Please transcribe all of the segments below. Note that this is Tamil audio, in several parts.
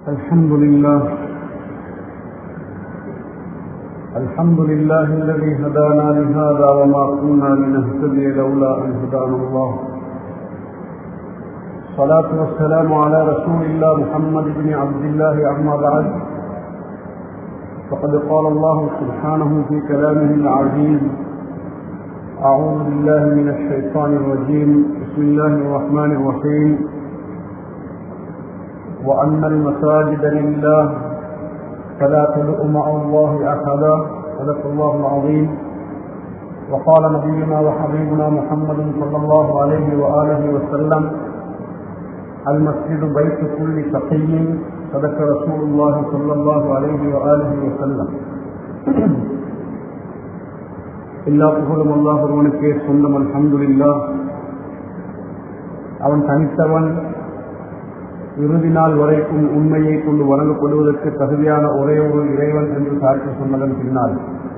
الحمد لله الحمد لله الذي هدانا لهذا وما كنا لنهتدي لولا أن هدانا الله الصلاة والسلام على رسول الله محمد بن عبد الله أما بعد فقد قال الله سبحانه في كلامه العزيز أعوذ بالله من الشيطان الرجيم بسم الله الرحمن الرحيم وأن المساجد لله فلا تدعوا مع الله أحدا صدق الله العظيم وقال نبينا وحبيبنا محمد صلى الله عليه وآله وسلم المسجد بيت كل تقي صدق رسول الله صلى الله عليه وآله وسلم எல்லா புகழும் அல்லாஹ் ஒருவனுக்கே சொந்தம் அல்ஹம்துலில்லா அவன் தனித்தவன் இறுதி நாள் வரைக்கும் உண்மையை கொண்டு வழங்கப்படுவதற்கு தகுதியான ஒரே ஒரு இறைவன் என்று சாட்சி சொன்னதன் பின்னால்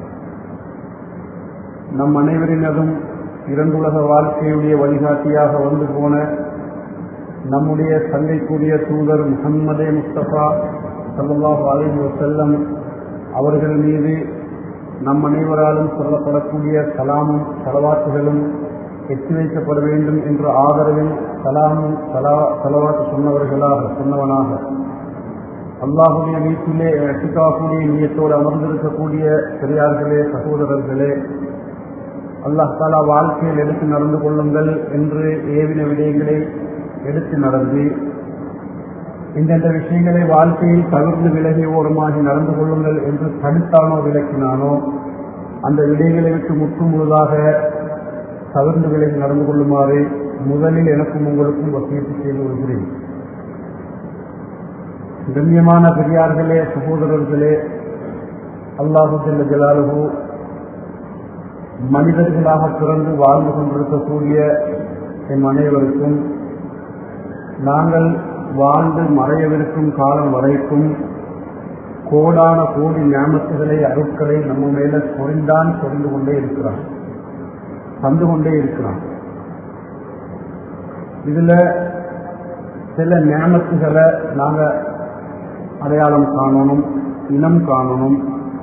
நம் அனைவரினதும் இரண்டுலக வாழ்க்கையுடைய வழிகாட்டியாக வந்து போன நம்முடைய சங்கைக்குரிய தூதர் முகம்மதே முஸ்தபா சல்லாஹ் அலிஹி வசல்லம் அவர்கள் மீது நம் அனைவராலும் சொல்லப்படக்கூடிய சலாமும் செலவாட்டுகளும் எட்டி வைக்கப்பட வேண்டும் என்ற ஆதரவில் சலாமும் சலா செலவாட்டு சொன்னவர்களாக சொன்னவனாக அல்லாஹுடைய வீட்டிலே எட்டுக்காக்கூடிய நீயத்தோடு அமர்ந்திருக்கக்கூடிய பெரியார்களே சகோதரர்களே அல்லாஹ் தாலா வாழ்க்கையில் எடுத்து நடந்து கொள்ளுங்கள் என்று ஏவின விடயங்களை எடுத்து நடந்து இந்தெந்த விஷயங்களை வாழ்க்கையில் தவிர்த்து விலகி ஓரமாகி நடந்து கொள்ளுங்கள் என்று தடுத்தானோ விளக்கினானோ அந்த விடைகளை விட்டு முற்றும் முழுதாக தவிர்ந்து விலகி நடந்து கொள்ளுமாறு முதலில் எனக்கும் உங்களுக்கும் வசீட்டு செய்து வருகிறேன் கண்ணியமான பெரியார்களே சகோதரர்களே அல்லாஹு செல்ல ஜலாலுகு மனிதர்களாக பிறந்து வாழ்ந்து கொண்டிருக்கக்கூடிய எம் அனைவருக்கும் நாங்கள் வாழ்ந்து மறையவிருக்கும் காலம் வரைக்கும் கோடான கோடி ஞாபகங்களை அருட்களை நம்ம மேல சொரிந்தான் சொரிந்து கொண்டே இருக்கிறான் தந்து கொண்டே இருக்கிறான் இதுல சில ஞாபகங்களை நாங்க அடையாளம் காணணும் இனம் காணணும்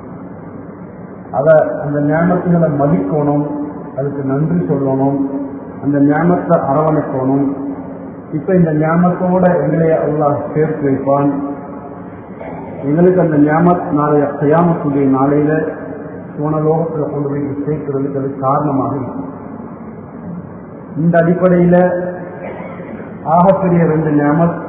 அத அந்த ஞாபகங்களை மதிக்கணும் அதுக்கு நன்றி சொல்லணும் அந்த ஞாபகத்தை அரவணைக்கணும் இப்ப இந்த ஞாபகத்தோட எங்களை அல்லாஹ் சேர்த்து வைப்பான் எங்களுக்கு அந்த ஞாபக் நாளைய கையாமக்கூடிய நாளையில போன லோகத்தில் கொண்டு போய் சேர்க்கிறதுக்கு அது காரணமாக இருக்கும் இந்த அடிப்படையில ஆகப்பெரிய ரெண்டு ஞாபக்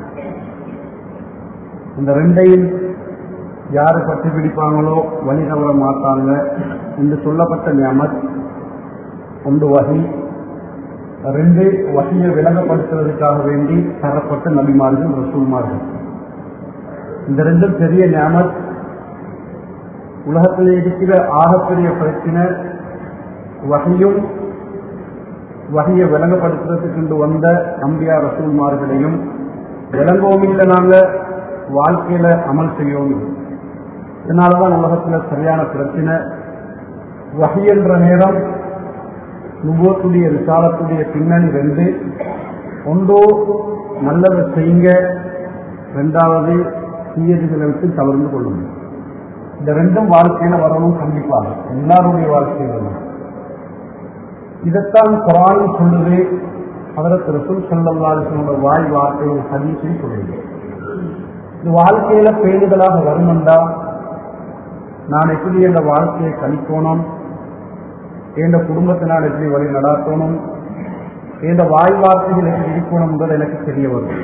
இந்த ரெண்டையும் யாரு பற்றி பிடிப்பாங்களோ வழி தவற மாட்டாங்க என்று சொல்லப்பட்ட ஞாபக் ஒன்று வகை ரெண்டு வகையை விளங்கப்படுத்துவதற்காக வேண்டி தரப்பட்ட நபிமார்கள் ரசூல்மார்கள் இந்த ரெண்டும் பெரிய ஞாபக் உலகத்தில் இருக்கிற ஆகப்பெரிய பிரச்சனை வகையும் வகையை விளங்கப்படுத்துறதுக்கு வந்த நம்பியா ரசூல்மார்களையும் விளங்கவும் இல்லை நாங்க வாழ்க்கையில அமல் செய்யவும் இதனாலதான் உலகத்துல சரியான பிரச்சனை வகை என்ற நேரம் நுபோத்துடைய விசாலத்துடைய பின்னணி ரெண்டு ஒன்றோ நல்லதை செய்யுங்க ரெண்டாவது தீயதுகளை விட்டு தவிர்த்து கொள்ளுங்க இந்த ரெண்டும் வாழ்க்கையில வரணும் கண்டிப்பாக எல்லாருடைய வாழ்க்கையிலும் இதைத்தான் குரான் சொல்லுது அதற்கு ரசூல் சல்லல்லாசனோட வாய் வார்த்தையை ஹதீஸை சொல்லுது இது வாழ்க்கையில பேணுதலாக வருமெண்டா நான் எப்படி என்ற வாழ்க்கையை கணிக்கணும் என்ற குடும்பத்தை நான் எப்படி வழி நடாத்தணும் என்ற வாய் வார்த்தைகள் எப்படி இருக்கணும் என்பது எனக்கு தெரிய வரும்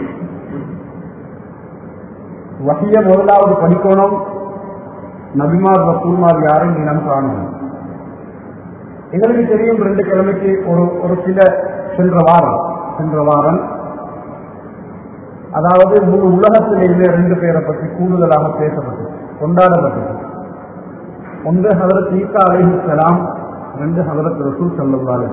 வகைய முதலாவது படிக்கணும் நபிமார் ரசூல்மார் யாரும் இனம் காணணும் எங்களுக்கு தெரியும் ரெண்டு கிழமைக்கு ஒரு ஒரு சில சென்ற வாரம் சென்ற வாரம் அதாவது முழு உலகத்திலேயுமே ரெண்டு பேரை பற்றி கூடுதலாக பேசப்பட்டது கொண்டாடப்பட்டது ஒன்று ஹதரத் ஈசா அலிஹலாம் ரெண்டு ஹதரத் ரசூல் சல்லல்லாஹு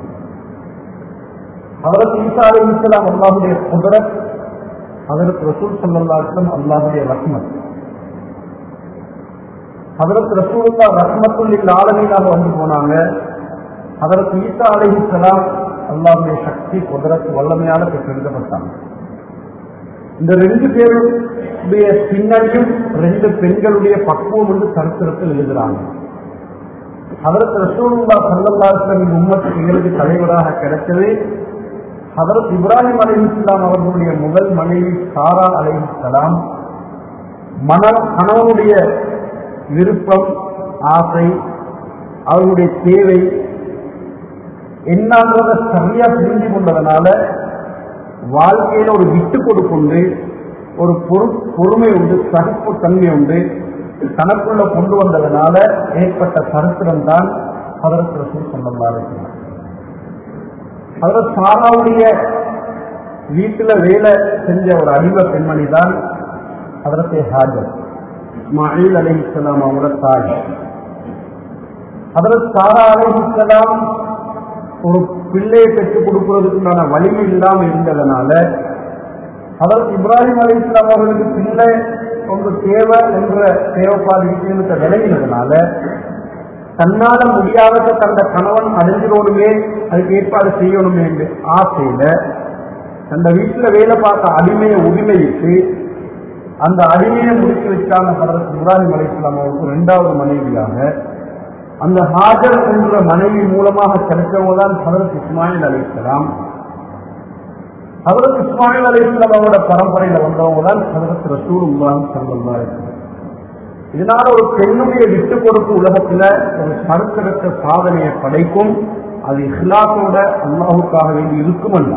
ஹதரத் ஈசா அலிஹலாம் அல்லாஹுடைய குதிரத் ஹதரத் ரசூல் சல்லல்லாஹும் அல்லாஹுடைய ரஹ்மத் ஹதரத் ரசூல்லா ரஹ்மத்துல் ஆலமீனாக வந்து போனாங்க ஹதரத் ஈசா அலிஹலாம் அல்லாஹுடைய சக்தி குதிரத் வல்லமையால பெற்றெடுக்கப்பட்டாங்க இந்த ரெண்டு பேருடைய பின்னணியும் ரெண்டு பெண்களுடைய பக்குவம் என்று சரித்திரத்தில் எழுதுறாங்க அதற்கு ரசூலுல்லா சல்லல்லாஹின் உம்மத்துக்கு எங்களுக்கு தலைவராக கிடைச்சது ஹதரத் இப்ராஹிம் அலி இஸ்லாம் அவர்களுடைய முதல் மனைவி சாரா அலி இஸ்லாம் மன கணவனுடைய விருப்பம் ஆசை அவர்களுடைய தேவை என்னன்றதை சரியா புரிஞ்சு கொண்டதுனால வாழ்க்கையில ஒரு விட்டு கொடுக்குண்டு ஒரு பொறு பொறுமை உண்டு சகிப்பு தன்மை உண்டு தனக்குள்ள கொண்டு வந்ததுனால ஏற்பட்ட சரித்திரம் தான் அதற்கு ரசூல் சொந்தமாக அதில் சாராவுடைய வீட்டுல வேலை செஞ்ச ஒரு அடிமை பெண்மணி தான் அதற்கு ஹாஜர் மயில் அலி இஸ்லாம் அவங்களோட தாய் அதில் சாரா அலி இஸ்லாம் ஒரு பிள்ளையை பெற்றுக் கொடுக்கிறதுக்குண்டான வலிமை இல்லாமல் இருந்ததுனால அதற்கு இப்ராஹிம் அலி இஸ்லாம் அவர்களுக்கு பிள்ளை ஒன்று தேவை என்ற தேவைப்பாடு விஷயத்தை விளங்கினதுனால தன்னால முடியாத தந்த கணவன் அடைஞ்சிடணுமே அதுக்கு ஏற்பாடு செய்யணுமே என்று ஆசையில அந்த வீட்டுல வேலை பார்த்த அடிமையை உரிமையிட்டு அந்த அடிமையை முடித்து வச்சாங்க அதற்கு இப்ராஹிம் அலி இஸ்லாம் அவருக்கு இரண்டாவது மனைவியாக அந்த ஹாஜர் என்ற மனைவி மூலமாக கிடைச்சவங்க தான் ஹதரத் இஸ்மாயில் அலி இஸ்லாம் ஹதரத் இஸ்மாயில் அலி இஸ்லாம் அவரோட பரம்பரையில வந்தவங்க தான் ஹதரத் ரசூல் உல்லாம் சல்லா இதனால ஒரு பெண்ணுடைய விட்டு கொடுப்பு உலகத்துல ஒரு சரித்திரத்த சாதனையை படைக்கும் அது இஹ்லாசோட அல்லாஹுக்காக வேண்டி இருக்கும் அல்ல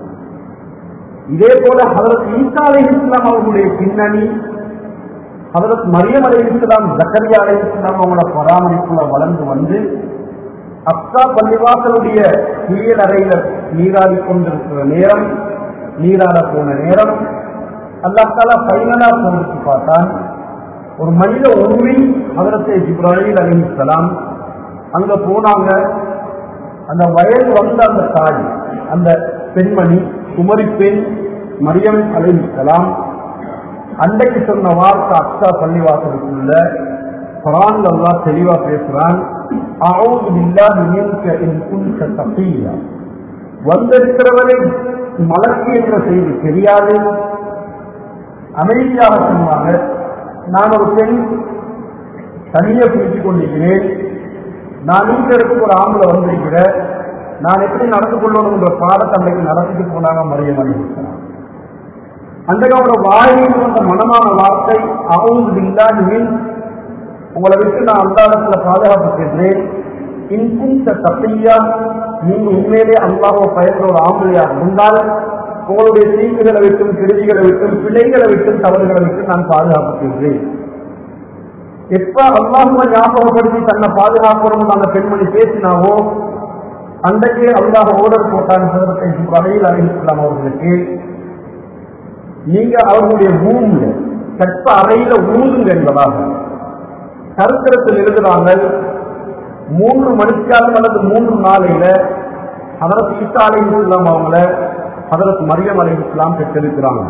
இதே போல ஹதரத் ஈசா அலி இஸ்லாம் அவர்களுடைய பின்னணி ஹதரத் மரியம் அலி இஸ்லாம் ஜக்கரியா அலி இஸ்லாம் அவங்களோட பராமரிப்புல வளர்ந்து வந்து அப்சா பள்ளிவாசலுடைய கீழ் அறையில நீராடி கொண்டிருக்கிற நேரம் நீராட போன நேரம் அல்லாத்தால பைனலா சோதிச்சு பார்த்தான் ஒரு மனித உண்மை ஹதரத்தை ஜிப்ராஹில் அலிஹலாம் அங்க போனாங்க அந்த வயது வந்த அந்த தாய் அந்த பெண்மணி குமரி பெண் மரியம் அலிஹலாம் அன்றைக்கு சொன்ன வார்த்தை அக்ஷா பள்ளிவாசலுக்குள்ள குரான் அல்லா தெளிவா பேசுறான் அவுது பில்லாஹி மின்க இன் குன்த தகியா வந்திருக்கிறவரை மலர்ச்சி என்ற செய்தி தெரியாது அமைதியாக சொன்னாங்க நான் ஒரு பெண் தனியே பிடித்துக் கொண்டிருக்கிறேன் நான் வீட்டில் இருக்க ஒரு ஆம்பளை வந்திருக்கிறேன் நான் எப்படி நடந்து கொள்ளணும் என்ற பாடத்தை அன்றைக்கு நடத்திட்டு போனாங்க மரியம் அணிவிக்கிறான் அன்றைக்கு அவரோட வாயில் வந்த மனமான வார்த்தை அவுந்து இல்லாது மீன் உங்களை விட்டு நான் அந்த இடத்துல பாதுகாப்பு செய்கிறேன் இன்குந்த தப்பையா நீங்க உண்மையிலே அல்லாஹோ பயன்ற ஒரு ஆம்பளையாக இருந்தால் உங்களுடைய தீங்குகளை விட்டும் கெடுதிகளை விட்டும் பிள்ளைகளை விட்டும் தவறுகளை விட்டு நான் பாதுகாப்பு செய்கிறேன் எப்ப அல்லாஹுவ ஞாபகப்படுத்தி தன்னை பாதுகாக்கணும் அந்த பெண்மணி பேசினாவோ அன்றைக்கு அல்லாஹ் ஓடர் போட்டான் வகையில் அறிவிக்கலாம் அவர்களுக்கு நீங்க அவர்களுடைய பூமியில சட்ட அறையில ஊதுங்க என்பதாக சரித்திரத்தில் எழுதுறாங்க மூன்று மணிக்காலம் அல்லது மூன்று நாளையில அதற்கு ஈசா அலை இஸ்லாம் அவங்கள அதற்கு மரியம் அலை இஸ்லாம் பெற்றிருக்கிறாங்க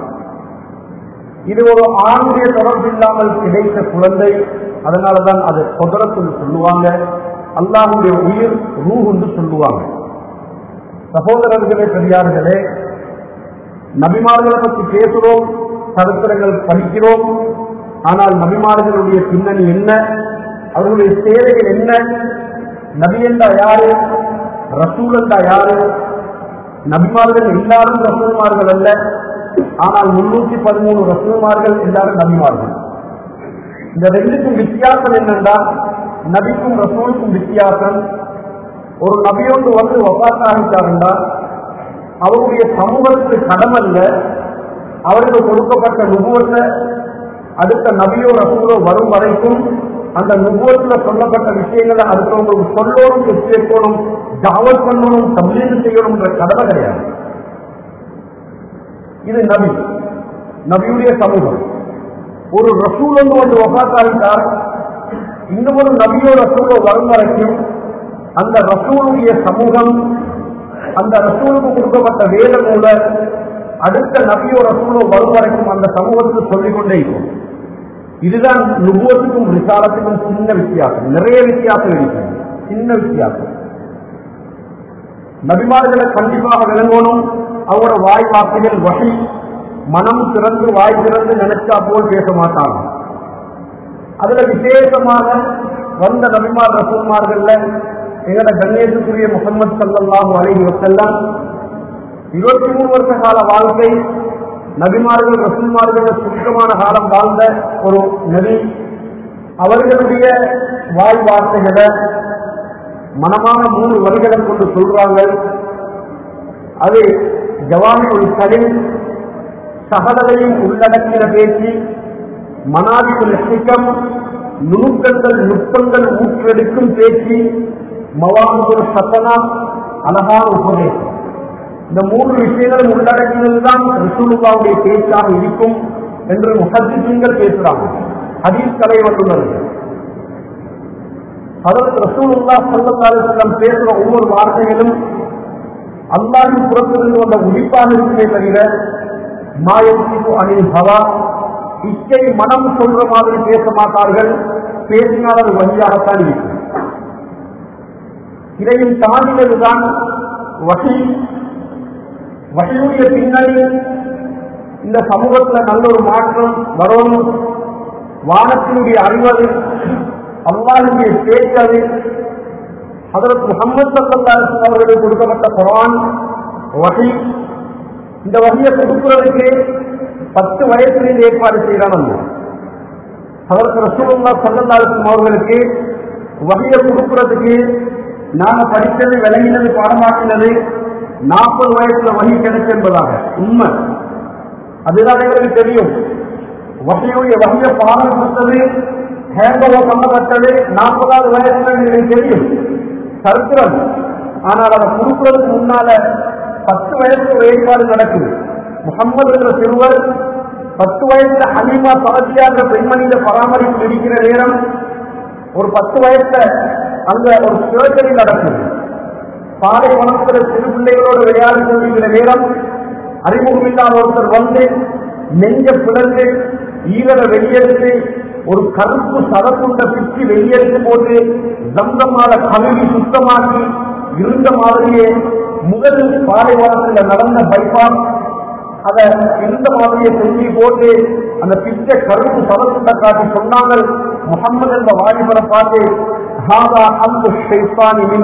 இது ஒரு ஆணுடைய தொடர்பு இல்லாமல் கிடைத்த குழந்தை அதனாலதான் அது சொதரத்தில் சொல்லுவாங்க அல்லாஹுடைய உயிர் ரூ என்று சொல்லுவாங்க சகோதரர்களே பெரியார்களே நபிமார்களை பற்றி பேசுகிறோம் சரித்திரங்கள் படிக்கிறோம் ஆனால் நபிமார்களுடைய பின்னணி என்ன அவர்களுடைய சேவைகள் என்ன நபி என்றா யாரு ரசூல் என்றா யாரு நபிமார்கள் எல்லாரும் ரசூல்மார்கள் அல்ல ஆனால் முன்னூத்தி பதிமூணு ரசூல்மார்கள் எல்லாரும் நபிமார்கள் இந்த ரெண்டுக்கும் வித்தியாசம் என்னென்றால் நபிக்கும் ரசூலுக்கும் வித்தியாசம் ஒரு நபியோடு வந்து வபாத்தாகிட்டாருண்டா அவருடைய சமூகத்துக்கு கடமல்ல அவருக்கு கொடுக்கப்பட்ட நுபுவத்தை அடுத்த நபியோ ரசூலோ வரும் வரைக்கும் அந்த நுபுவத்தில் சொல்லப்பட்ட விஷயங்களை அடுத்தவங்களுக்கு சொல்லணும் எத்தி வைக்கணும் தாவல் பண்ணணும் தம்லீது செய்யணும்ன்ற கடமை கிடையாது இது நபி நபியுடைய சமூகம் ஒரு ரசூல் வந்து வந்து ஒப்பாத்தாவிட்டார் இன்னும் ஒரு நபியோ ரசூலோ வரும் வரைக்கும் அந்த ரசூலுடைய சமூகம் அந்த ரசூலுக்கு கொடுக்கப்பட்ட வேத மூல அடுத்த நபியோ ரசூலோ வரும் வரைக்கும் அந்த சமூகத்துக்கு சொல்லிக்கொண்டே இருக்கும் இதுதான் நுபுவத்துக்கும் விசாலத்துக்கும் சின்ன வித்தியாசம் நிறைய வித்தியாசம் இருக்கிறது சின்ன வித்தியாசம் நபிமார்களை கண்டிப்பாக விளங்கணும் அவரோட வாய் வார்த்தைகள் வகை மனம் திறந்து வாய் திறந்து நினைச்சா போல் பேச மாட்டாங்க அதுல விசேஷமாக வந்த நபிமார் ரசூல்மார்கள்ல எங்கட கணேசுக்குரிய முகமது சல்லாஹூ அலைஹி வசல்லாம் இருபத்தி மூணு வருஷ கால வாழ்க்கை நபிமார்கள் ரசூல்மார்கள் சுத்தமான காலம் வாழ்ந்த ஒரு நபி அவர்களுடைய வாய் வார்த்தைகளை மனமான மூணு வரிகளை கொண்டு சொல்றாங்க அது ஜவாமி ஒரு கலில் சகலதையும் உள்ளடக்கிற பேச்சு மனாதிபுல் சிக்கம் நுணுக்கங்கள் நுட்பங்கள் ஊற்றெடுக்கும் பேச்சு மவாமுல் சத்தனா அழகான உபதேசம் இந்த மூன்று விஷயங்களும் உள்ளடக்கியதுதான் ரிசுலுல்லாவுடைய பேச்சாக இருக்கும் என்று முஹத்திசீன்கள் பேசுறாங்க ஹதீஸ் கலை வந்துள்ளது அதற்கு ரசூலுல்லா சல்லல்லாஹு அலைஹி வஸல்லம் பேசுற ஒவ்வொரு வார்த்தைகளும் அல்லாஹின் புறத்திலிருந்து வந்த உதிப்பாக இருக்குமே தவிர மாயத்திற்கு அணில் ஹவா இச்சை மனம் சொல்ற மாதிரி பேச மாட்டார்கள் பேசினால் அது வழியாகத்தான் இருக்கும் இதையும் தாண்டினதுதான் வகை வகையுடைய பின்னணி இந்த சமூகத்துல நல்ல ஒரு மாற்றம் வரணும் வானத்தினுடைய அறிவது அல்லாஹுடைய பேச்சது அதற்கு முகமது சல்லாஸ் அவர்களுக்கு கொடுக்கப்பட்ட குரான் வகை இந்த வகையை கொடுக்கிறதுக்கு பத்து வயசுலேருந்து ஏற்பாடு செய்யறான் அதற்கு ரசூலுல்லா சல்லல்லாஹு அவர்களுக்கு வகையை கொடுக்கிறதுக்கு நாம படித்தது விளங்கினது பாடமாக்கினது நாற்பது வயசுல வகை கிடைச்சு என்பதாக உண்மை அதுதான் எங்களுக்கு தெரியும் வகையுடைய வகையை பாடம் கொடுத்தது ஹேண்டோவர் பண்ணப்பட்டது நாற்பதாவது வயசுல எங்களுக்கு தெரியும் சரித்திரம் ஆனால் அதை கொடுக்கிறதுக்கு முன்னால பத்து வயசு வேறுபாடு நடக்குது முகம்மது என்ற சிறுவர் பத்து வயசுல அலிமா பகத்தியாக பெண்மணியில பராமரிப்பு இருக்கிற நேரம் ஒரு பத்து வயசுல அங்க ஒரு சர்ஜரி நடக்குது பாலை வளர்க்கிற சிறு பிள்ளைகளோடு விளையாடி கொண்டிருக்கிற நேரம் அறிமுகமில்லாத ஒருத்தர் வந்து நெஞ்ச பிளந்து ஈரலை வெளியெடுத்து ஒரு கருப்பு சதத்துண்ட பிச்சு வெளியெடுத்து போட்டு ஜம்சமால கழுவி சுத்தமாக்கி இருந்த மாதிரியே முதல் பாலைவனத்தில் நடந்த பைபாஸ் அதை இருந்த மாதிரியே செஞ்சு போட்டு அந்த பிச்சை கருப்பு சதத்துண்ட காட்டி சொன்னாங்க முகம்மது என்ற வாலிபரை பார்த்து ஹாதா அந்த ஷைத்தானி மின்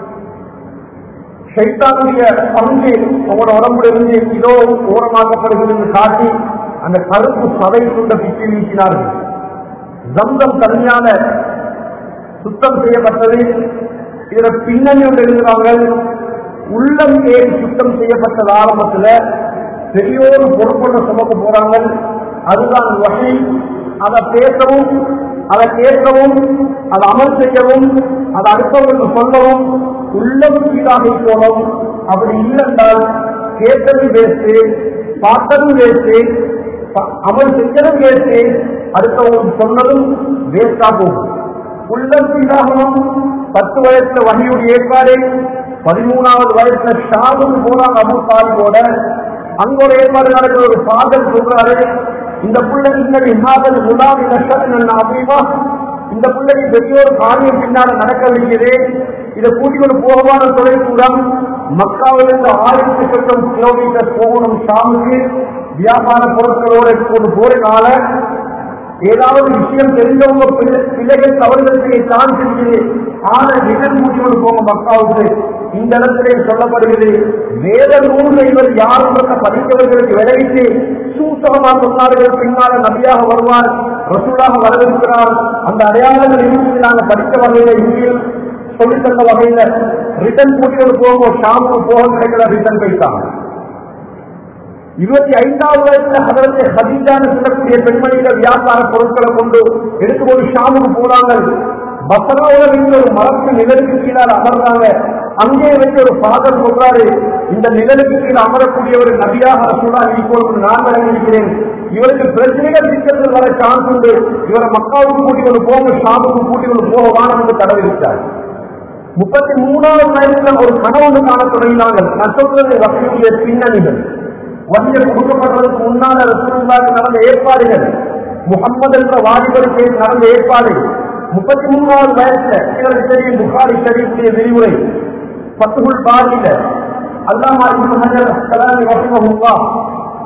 ஷைத்தானுடைய பங்கு உங்களோட உடம்புல இருந்து இதோ ஓரமாக்கப்படுகிறது காட்டி அந்த கருப்பு சதை கொண்ட பிச்சை நீக்கினார்கள் ஜம்சம் தனியான சுத்தம் செய்யப்பட்டது இதுல பின்னணி ஒன்று எழுதுறாங்க உள்ளம் ஏறி சுத்தம் செய்யப்பட்டது ஆரம்பத்துல பெரியோரு பொறுப்பொண்ண சுமக்க போறாங்க அதுதான் வகை அதை பேசவும் அதை கேட்கவும் அதை அமல் செய்யவும் அதை அடுத்தவங்களுக்கு சொல்லவும் உள்ளம் சீராக இருக்கணும் அப்படி இல்லைன்றால் கேட்டதும் வேஸ்ட்டு பார்த்ததும் வேஸ்ட்டு அமல் செஞ்சதும் வேஸ்ட்டு அடுத்தவங்களுக்கு சொன்னதும் வேஸ்டா போகும் உள்ளம் சீராகணும் பத்து வயசுல வகையுடைய ஏற்பாடு பதிமூணாவது வயசுல ஷாவும் போனாங்க அபு தாலிபோட அங்க ஒரு ஏற்பாடு நடக்கிற ஒரு பாதல் சொல்றாரு இந்த பிள்ளை பின்னாடி ஹாதல் குலாம் நஷ்டம் அப்படிமா இந்த பிள்ளைக்கு பெரிய ஒரு காரியம் பின்னால நடக்க வேண்டியது இதை கூட்டிக்கொண்டு போகமான தொலை தூரம் மக்காவிலிருந்து ஆயிரத்தி சொச்சம் கிலோமீட்டர் போகணும் ஷாமுக்கு வியாபார பொருட்களோடு கொண்டு போறதுனால ஏதாவது விஷயம் தெரிஞ்சவங்க பிள்ளை- பிள்ளைகள் தவறுகள் செய்ய சான்ஸ் இருக்குது ஆனா நிகழ் கூட்டிக்கொண்டு போங்க மக்காவுக்கு இந்த இடத்திலே சொல்லப்படுகிறது வேத நூல்கள் இவர் யாரும் என்ற படித்தவர்களுக்கு விளைவித்து சூசகமாக சொன்னார்கள் பின்னால நபியாக வருவார் ரசூலாக வரவிருக்கிறார் அந்த அடையாளங்கள் இருந்து நாங்கள் படித்த வகையில இந்தியில் சொல்லித் தந்த வகையில ரிட்டர்ன் கூட்டியோடு போகும் ஷாமுக்கு போக கிடைக்கிற ரிட்டர்ன் போயிட்டாங்க இருபத்தி ஐந்தாவது வயசுல ஹதரத்தை ஹதீஜான்னு சொல்லக்கூடிய பெண்மணிகள் வியாபார பொருட்களை கொண்டு எடுத்துக்கொண்டு ஷாமுக்கு போறாங்க பசராவோட இருந்து ஒரு மரத்து நிழலுக்கு கீழால் அமர்றாங்க அங்கே வச்சு ஒரு ஃபாதர் சொல்றாரு இந்த நிழலுக்கு கீழே அமரக்கூடிய ஒரு நபியாக ரசூலா இப்பொழுது நான் விளங்கியிருக்கிறேன் இவருக்கு பிரச்சனைகள் சிக்கத்தில் வர சான்ஸ் உண்டு இவரை மக்காவுக்கு கூட்டிக் கொண்டு போங்க ஷாமுக்கு கூட்டிக் கொண்டு போக வானம் என்று தடவை விட்டார் முப்பத்தி மூணாவது வயசுல ஒரு கனவு காண தொடங்கினாங்க நான் சொல்றது வசதியுடைய பின்னணிகள் வசதியை கொடுக்கப்படுறதுக்கு முன்னால ரசூலுல்லாஹ்க்கு நடந்த ஏற்பாடுகள் முகம்மது என்ற வாலிபருக்கு நடந்த ஏற்பாடுகள் முப்பத்தி மூணாவது வயசுல எங்களுக்கு தெரியும் புகாரி ஷரீஃபுடைய விரிவுரை பத்துகுள் பாதியில அல்லாமா இப்னு ஹஜர் அஸ்கலானி ரஹிமஹுல்லாஹ்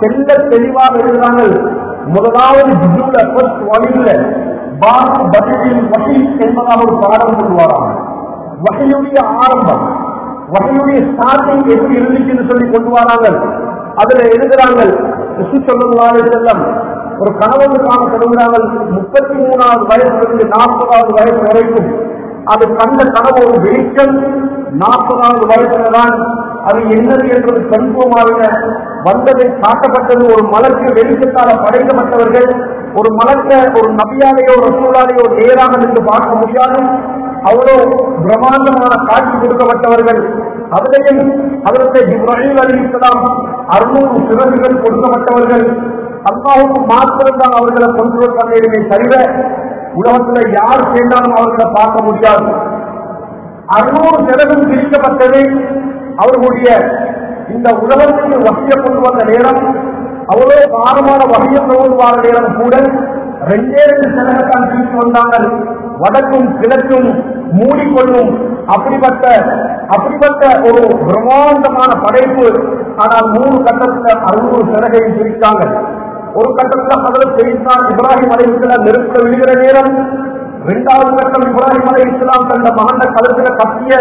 தெல்ல தெளிவாக இருக்கிறாங்க முதலாவது ஜிஜுல ஃபர்ஸ்ட் வழியில பாஸ் பதிலில் வகை என்பதாக ஒரு பாடம் கொண்டு வராங்க வகையுடைய ஆரம்பம் வகையுடைய ஸ்டார்டிங் எப்படி இருந்துச்சுன்னு சொல்லி கொண்டு வராங்க அதுல எழுதுறாங்க சொல்லுங்களாலே செல்லம் ஒரு கணவன் காண தொடங்குறாங்க முப்பத்தி மூணாவது வயசுலிருந்து நாற்பதாவது வயசு வரைக்கும் அது கண்ட கனவு ஒரு வெளிச்சம் நாற்பதாவது வயசுல தான் அது என்னது என்பது கண்பூமாக வந்ததை காட்டப்பட்டது ஒரு மலர்க்கு வெளிச்சத்தால படைக்கப்பட்டவர்கள் ஒரு மலர்க்க ஒரு நபியாலேயோ ரசூலாலேயோ நேராக நின்று பார்க்க முடியாது அவ்வளோ பிரம்மாண்டமான காட்சி கொடுக்கப்பட்டவர்கள் அதிலையும் அவருக்கு இப்ராஹிம் அலி இஸ்லாம் அறுநூறு சிறகுகள் கொடுக்கப்பட்டவர்கள் அல்லாவுக்கு மாத்திரம்தான் அவர்களை கொண்டு பண்ணிடுமே தவிர உலகத்துல யார் சேர்ந்தாலும் அவர்களை பார்க்க முடியாது அறுநூறு சிறகும் பிரிக்கப்பட்டது அவர்களுடைய இந்த உலகத்துக்கு வகையை கொண்டு வந்த நேரம் அவ்வளவு பாரமான வகையை கொண்டு வர நேரம் கூட ரெண்டே ரெண்டு சிறகத்தான் பிரித்து வந்தாங்க வடக்கும் கிழக்கும் மூடிக்கொள்ளும் அப்படிப்பட்ட அப்படிப்பட்ட ஒரு பிரம்மாண்டமான படைப்பு ஆனால் மூணு கட்டத்துல அறுநூறு சிறகையும் பிரித்தாங்க ஒரு கட்டத்துல பதில் பிரித்தான் இப்ராஹிம் அலைஹிஸ்லாம் நெருப்புல விழுகிற நேரம் இரண்டாவது கட்டம் இப்ராஹிம் அலை இஸ்லாம் தந்த மகன கழுத்துல கத்திய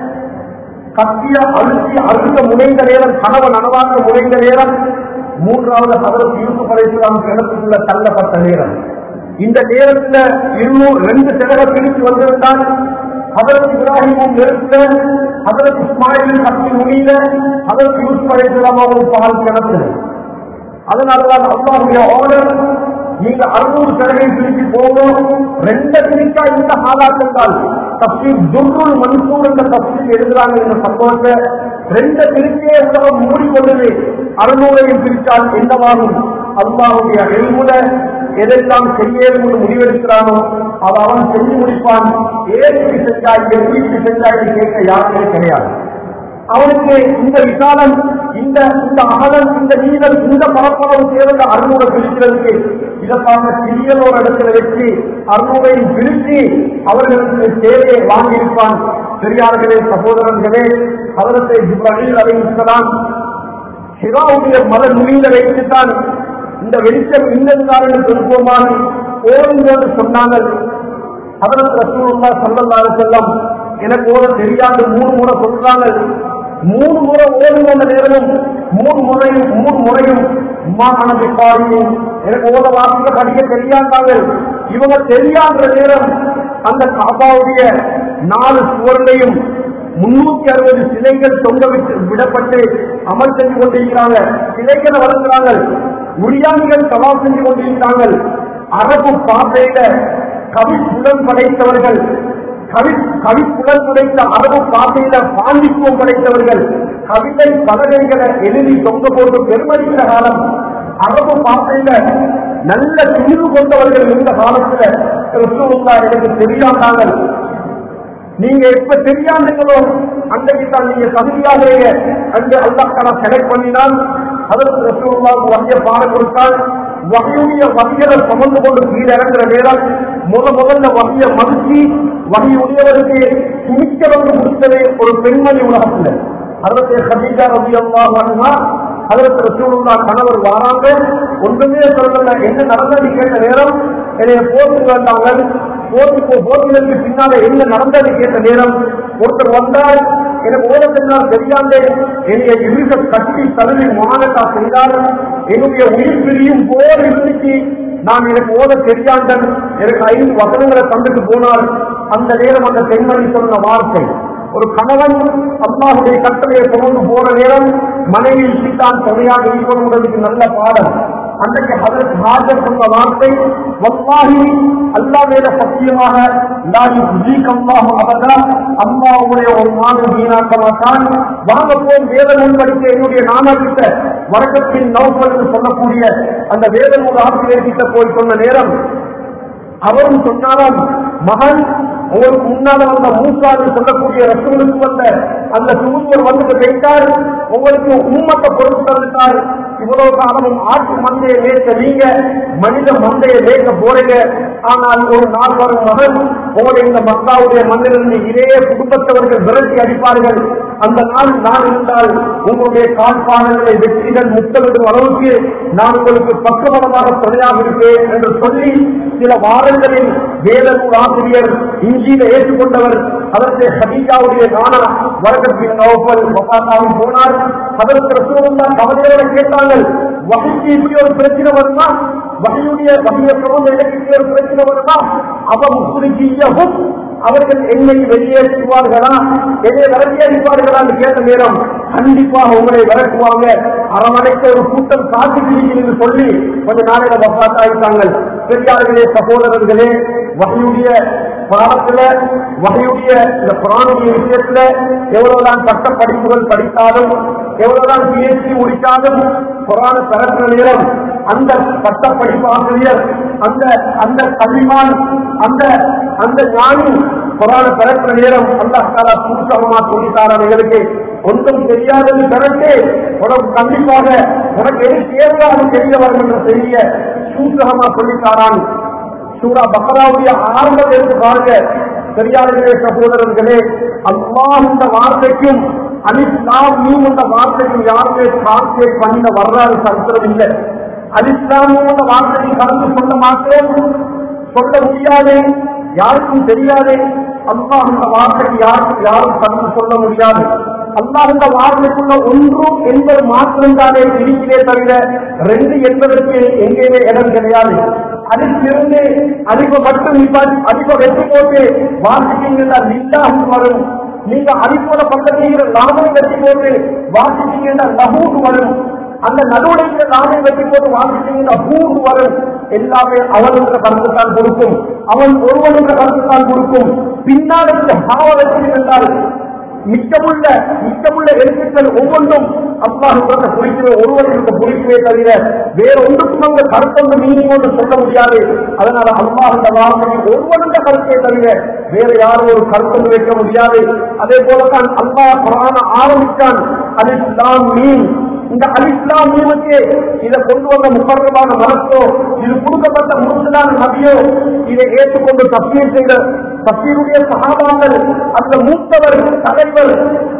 கத்திய அழுத்தி அழுத்த முனைந்த நேரம் கணவன் நனவாக்க முனைந்த நேரம் மூன்றாவது ஹதரத் யூசுப் அலை இஸ்லாம் கிணத்துக்குள்ள தள்ளப்பட்ட நேரம் இந்த நேரத்துல இருநூறு ரெண்டு சிலக பிரித்து வந்திருந்தால் ஹதரத் இப்ராஹிமும் நெருப்புல ஹதரத் இஸ்மாயிலும் கத்தி முனியில ஹதரத் யூசுப் அலை இஸ்லாமாவும் பால் கிணத்துல அதனாலதான் அல்லாஹுடைய ஆர்டர் நீங்க அறுநூறு சிறகை பிரித்து போகணும் ரெண்டு பிரிக்கா இந்த ஆளாக்கத்தால் தப்சீர் துர்ருள் மன்சூர் என்ற தப்சீர் எழுதுறாங்க இந்த சம்பவத்தை ரெண்டு பிரிச்சே உலகம் மூடிக்கொண்டது அறுநூறையும் பிரித்தால் என்னவாகும் அல்லாஹுடைய எழுமுல எதெல்லாம் செய்ய முடிவெடுக்கிறானோ அதை அவன் செஞ்சு முடிப்பான் ஏற்கு செஞ்சாய் எப்படி செஞ்சாய் கேட்க யாருமே கிடையாது அவனுக்கு இந்த விசாலம் இந்த இந்த அகலம் இந்த நீளம் இந்த பரப்பளவு தேவையான அறுநூறை பிரிக்கிறதுக்கு இதற்காக சிறிய ஒரு இடத்துல வச்சு அறுநூறையும் பிரித்து அவர்களுக்கு தேவையை வாங்கியிருப்பான் பெரியார்களே சகோதரர்களே அவரத்தை இப்ராஹிம் அலை இஸ்லாம் ஹிராவுடைய மத நுனியில வைத்துத்தான் இந்த வெளிச்சம் இன்னதுதான் என்று சொல்வோமான ஓடுங்கோடு சொன்னாங்க அதற்கு ரசூலுல்லா சல்லல்லாஹு அலைஹி வஸல்லம் எனக்கு ஓட தெரியாது மூணு முறை சொல்றாங்க மூணு முறை ஓடும் அந்த நேரமும் மூணு முறையும் மூணு முறையும் உமா மனதை பாடியும் எனக்கு ஓத வாசிக்க படிக்க தெரியாதாங்க இவங்க தெரியாத நேரம் அந்த காபாவுடைய நாலு சுவர்களையும் முன்னூத்தி அறுபது சிலைகள் தொங்க விட்டு விடப்பட்டு அமல் செஞ்சு கொண்டிருக்கிறாங்க சிலைகளை வளர்க்கிறாங்க உரியானிகள் சவால் செஞ்சு கொண்டிருக்கிறாங்க அரபு பாதையில கவி புலன் படைத்தவர்கள் கவி கவி புலன் படைத்த அரபு பாதையில பாண்டித்துவம் படைத்தவர்கள் கவிதை பலகைகளை எழுதி தொங்க போட்டு பெருமதிக்கிற காலம் அரபு பாதையில நல்ல துணிவு கொண்டவர்கள் இருந்த காலத்துல கிறிஸ்துவா எனக்கு தெரியாதாங்க நீங்க எப்ப தெரியாதுங்களோ அன்றைக்கு தான் நீங்க தகுதியாக அன்று அல்லாஹ் செலக்ட் பண்ணினால் அதற்கு ரசூலுல்லாஹ் வகைய பாட கொடுத்தால் வகையுடைய வகைகளை சுமந்து கொண்டு கீழே இறங்குற நேரம் முத முதல்ல வகைய மதிச்சு வகையுடையவருக்கு துணிக்க வந்து கொடுத்ததே ஒரு பெண்மணி உலகத்துல அதற்கு ஹதீஜா ரவி அல்லாஹ் அதற்கு ரசூலுல்லா கணவர் வாராங்க ஒன்றுமே சொல்லல என்ன நடந்தது கேட்ட நேரம் என்னைய போட்டு வேண்டாங்க போட்டு போட்டிகளுக்கு பின்னால என்ன நடந்தது கேட்ட நேரம் ஒருத்தர் வந்தால் எனக்கு ஓட சென்றால் தெரியாதே என்னுடைய இருக்க கட்டி தழுவி மானட்டா செய்தால் என்னுடைய உயிர் பிரியும் போர் இருந்துச்சு நான் எனக்கு ஓத தெரியாண்டன் எனக்கு ஐந்து வசனங்களை தந்துட்டு போனால் அந்த நேரம் அந்த பெண்மணி சொன்ன வார்த்தை ஒரு கணவன் அம்மாவுடைய கட்டளையை கொண்டு போற நேரம் மனைவி தான் துணையாக இருக்கணுங்கிறதுக்கு நல்ல பாடம் அன்றைக்கு ஹதரத் ஹாஜர் சொன்ன வார்த்தை வல்லாஹி அல்லா மேல சத்தியமாக நான் ஜீக்கம்மாக அவதா அம்மாவுடைய ஒரு நாளும் வீணாக்க மாட்டான் வாங்க போய் வேத நூல் படிக்க என்னுடைய நானாகிட்ட வழக்கத்தின் நோக்கல் சொல்லக்கூடிய அந்த வேத நூல் ஆசிரியர் கிட்ட போய் சொன்ன நேரம் அவரும் சொன்னாராம் மகன் உங்களுக்கு முன்னால வந்த மூசான்னு சொல்லக்கூடிய ரசூலுக்கு வந்த அந்த தூதுவர் வந்துட்டு கேட்டார் உங்களுக்கு உம்மத்தை பொறுத்து தந்துட்டார் இவ்வளவு காலமும் ஆட்டு மந்தையை மேய்க்க நீங்க மனித மந்தையை மேய்க்க போறீங்க ஆனால் ஒரு நாள் வரும் மகன் உங்களுடைய இந்த மக்காவுடைய மண்ணிலிருந்து இதே குடும்பத்தவர்கள் விரட்டி அடிப்பார்கள் அந்த நாள் நான் இருந்தால் உங்களுடைய கால்பாதங்களை வெற்றிகள் முத்தமிடும் அளவுக்கு நான் உங்களுக்கு பக்கபலமாக துணையாக இருப்பேன் என்று சொல்லி சில வாரங்களில் வேதநூல் ஆசிரியர் இஞ்சியில ஏற்றுக்கொண்டவர் அதற்கு ஹதீஜாவுடைய நானா வழக்கத்தின் நவப்பல் மொக்காத்தாவில் போனார் அதற்கு ரசூலுல்லா கவலையோட கேட்டார்கள் வகைக்கு இப்படி ஒரு பிரச்சனை வருமா வகையுடைய வகையை தொடர்ந்து எனக்கு இப்படி ஒரு பிரச்சனை வருமா அவன் குறிச்சியவும் அவர்கள் என்னை வெளியேற்றுவார்களா என்னை விரட்டியடிப்பார்களா என்று கேட்ட நேரம் கண்டிப்பாக உங்களை விரட்டுவாங்க அரவணைக்க ஒரு கூட்டம் காத்துக்கிறீர்கள் என்று சொல்லி கொஞ்ச நாளையில வப்பாத்தாயிட்டாங்க பெரியார்களே சகோதரர்களே வகையுடைய பாடத்துல வகையுடைய இந்த புராணுடைய விஷயத்துல எவ்வளவுதான் பட்ட படிப்புகள் படித்தாலும் எவ்வளவுதான் பிஎச்டி முடித்தாலும் புராண தரற்ற நேரம் அந்த பட்ட படிப்பு ஆசிரியர் அந்த அந்த கல்விமான் அந்த அந்த ஞானி புராண தரற்ற நேரம் அல்லாஹாலா சூட்சமா சொல்லித்தாரான் எங்களுக்கு ஒன்றும் தெரியாதது தரட்டு உனக்கு கண்டிப்பாக உனக்கு எது தேவையோ அது தெரிய வரும் என்ற செய்திய சூட்சகமா சொல்லித்தாரான் சூரா பக்ராவுடைய ஆரம்பத்தை எடுத்து பாருங்க பெரியார்களே சகோதரர்களே அல்லாஹ் இந்த வார்த்தைக்கும் அலிஸ்லாம் நீ இந்த வார்த்தைக்கும் யாருமே டிரான்ஸ்லேட் பண்ணின வரலாறு சரித்திரம் இல்லை அலிஸ்லாம் இந்த வார்த்தையை கடந்து சொல்ல மாட்டேன் சொல்ல முடியாது யாருக்கும் தெரியாது அல்லாஹ் இந்த வார்த்தைக்கு யாருக்கும் யாரும் கடந்து சொல்ல முடியாது அல்லாஹ் இந்த வார்த்தைக்குள்ள ஒன்று என்பது மாத்திரம்தானே இருக்கிறே தவிர ரெண்டு என்பதற்கு எங்கேயுமே இடம் கிடையாது அதிலிருந்து அதிக மட்டும் நிப்பாட்டி அதிக வெற்றி போட்டு வாசிட்டீங்கன்னா நில்லாஹு வரும் நீங்க அதிகோட பக்கத்தில் லாபம் வெற்றி போட்டு வாசிட்டீங்கன்னா லஹூடு வரும் அந்த நடுவுடைய நாளை வெற்றி போட்டு வாசிட்டீங்கன்னா ஹூடு வரும் எல்லாமே அவனுக்கு கருத்துத்தான் கொடுக்கும் அவன் ஒருவனுக்கு கருத்துத்தான் கொடுக்கும் பின்னால் இருந்த பாவ வெற்றி என்றால் மிச்சமுள்ள மிச்சமுள்ள எழுத்துக்கள் ஒவ்வொன்றும் அல்லாஹ் குறிக்கிற ஒருவருக்கு குறிக்கவே தவிர வேற ஒன்றுக்கும் அங்க கருத்தொன்று மீனிங் ஒன்று சொல்ல முடியாது அதனால அல்லாஹ் அந்த வார்த்தையை ஒருவனுடைய கருத்தை தவிர வேற யாரும் ஒரு கருத்தொன்று வைக்க முடியாது அதே போலதான் அல்லாஹ் குரான ஆரம்பித்தான் அலிஸ்லாம் மீன் இந்த அலிஸ்லாம் மீனுக்கு இதை கொண்டு வந்த முப்பரமான மனசோ இது கொடுக்கப்பட்ட முழுமையான நபியோ இதை ஏற்றுக்கொண்டு தப்பீர் செய்த தப்பீருடைய சகாபாங்கள் அந்த மூத்தவர் தலைவர்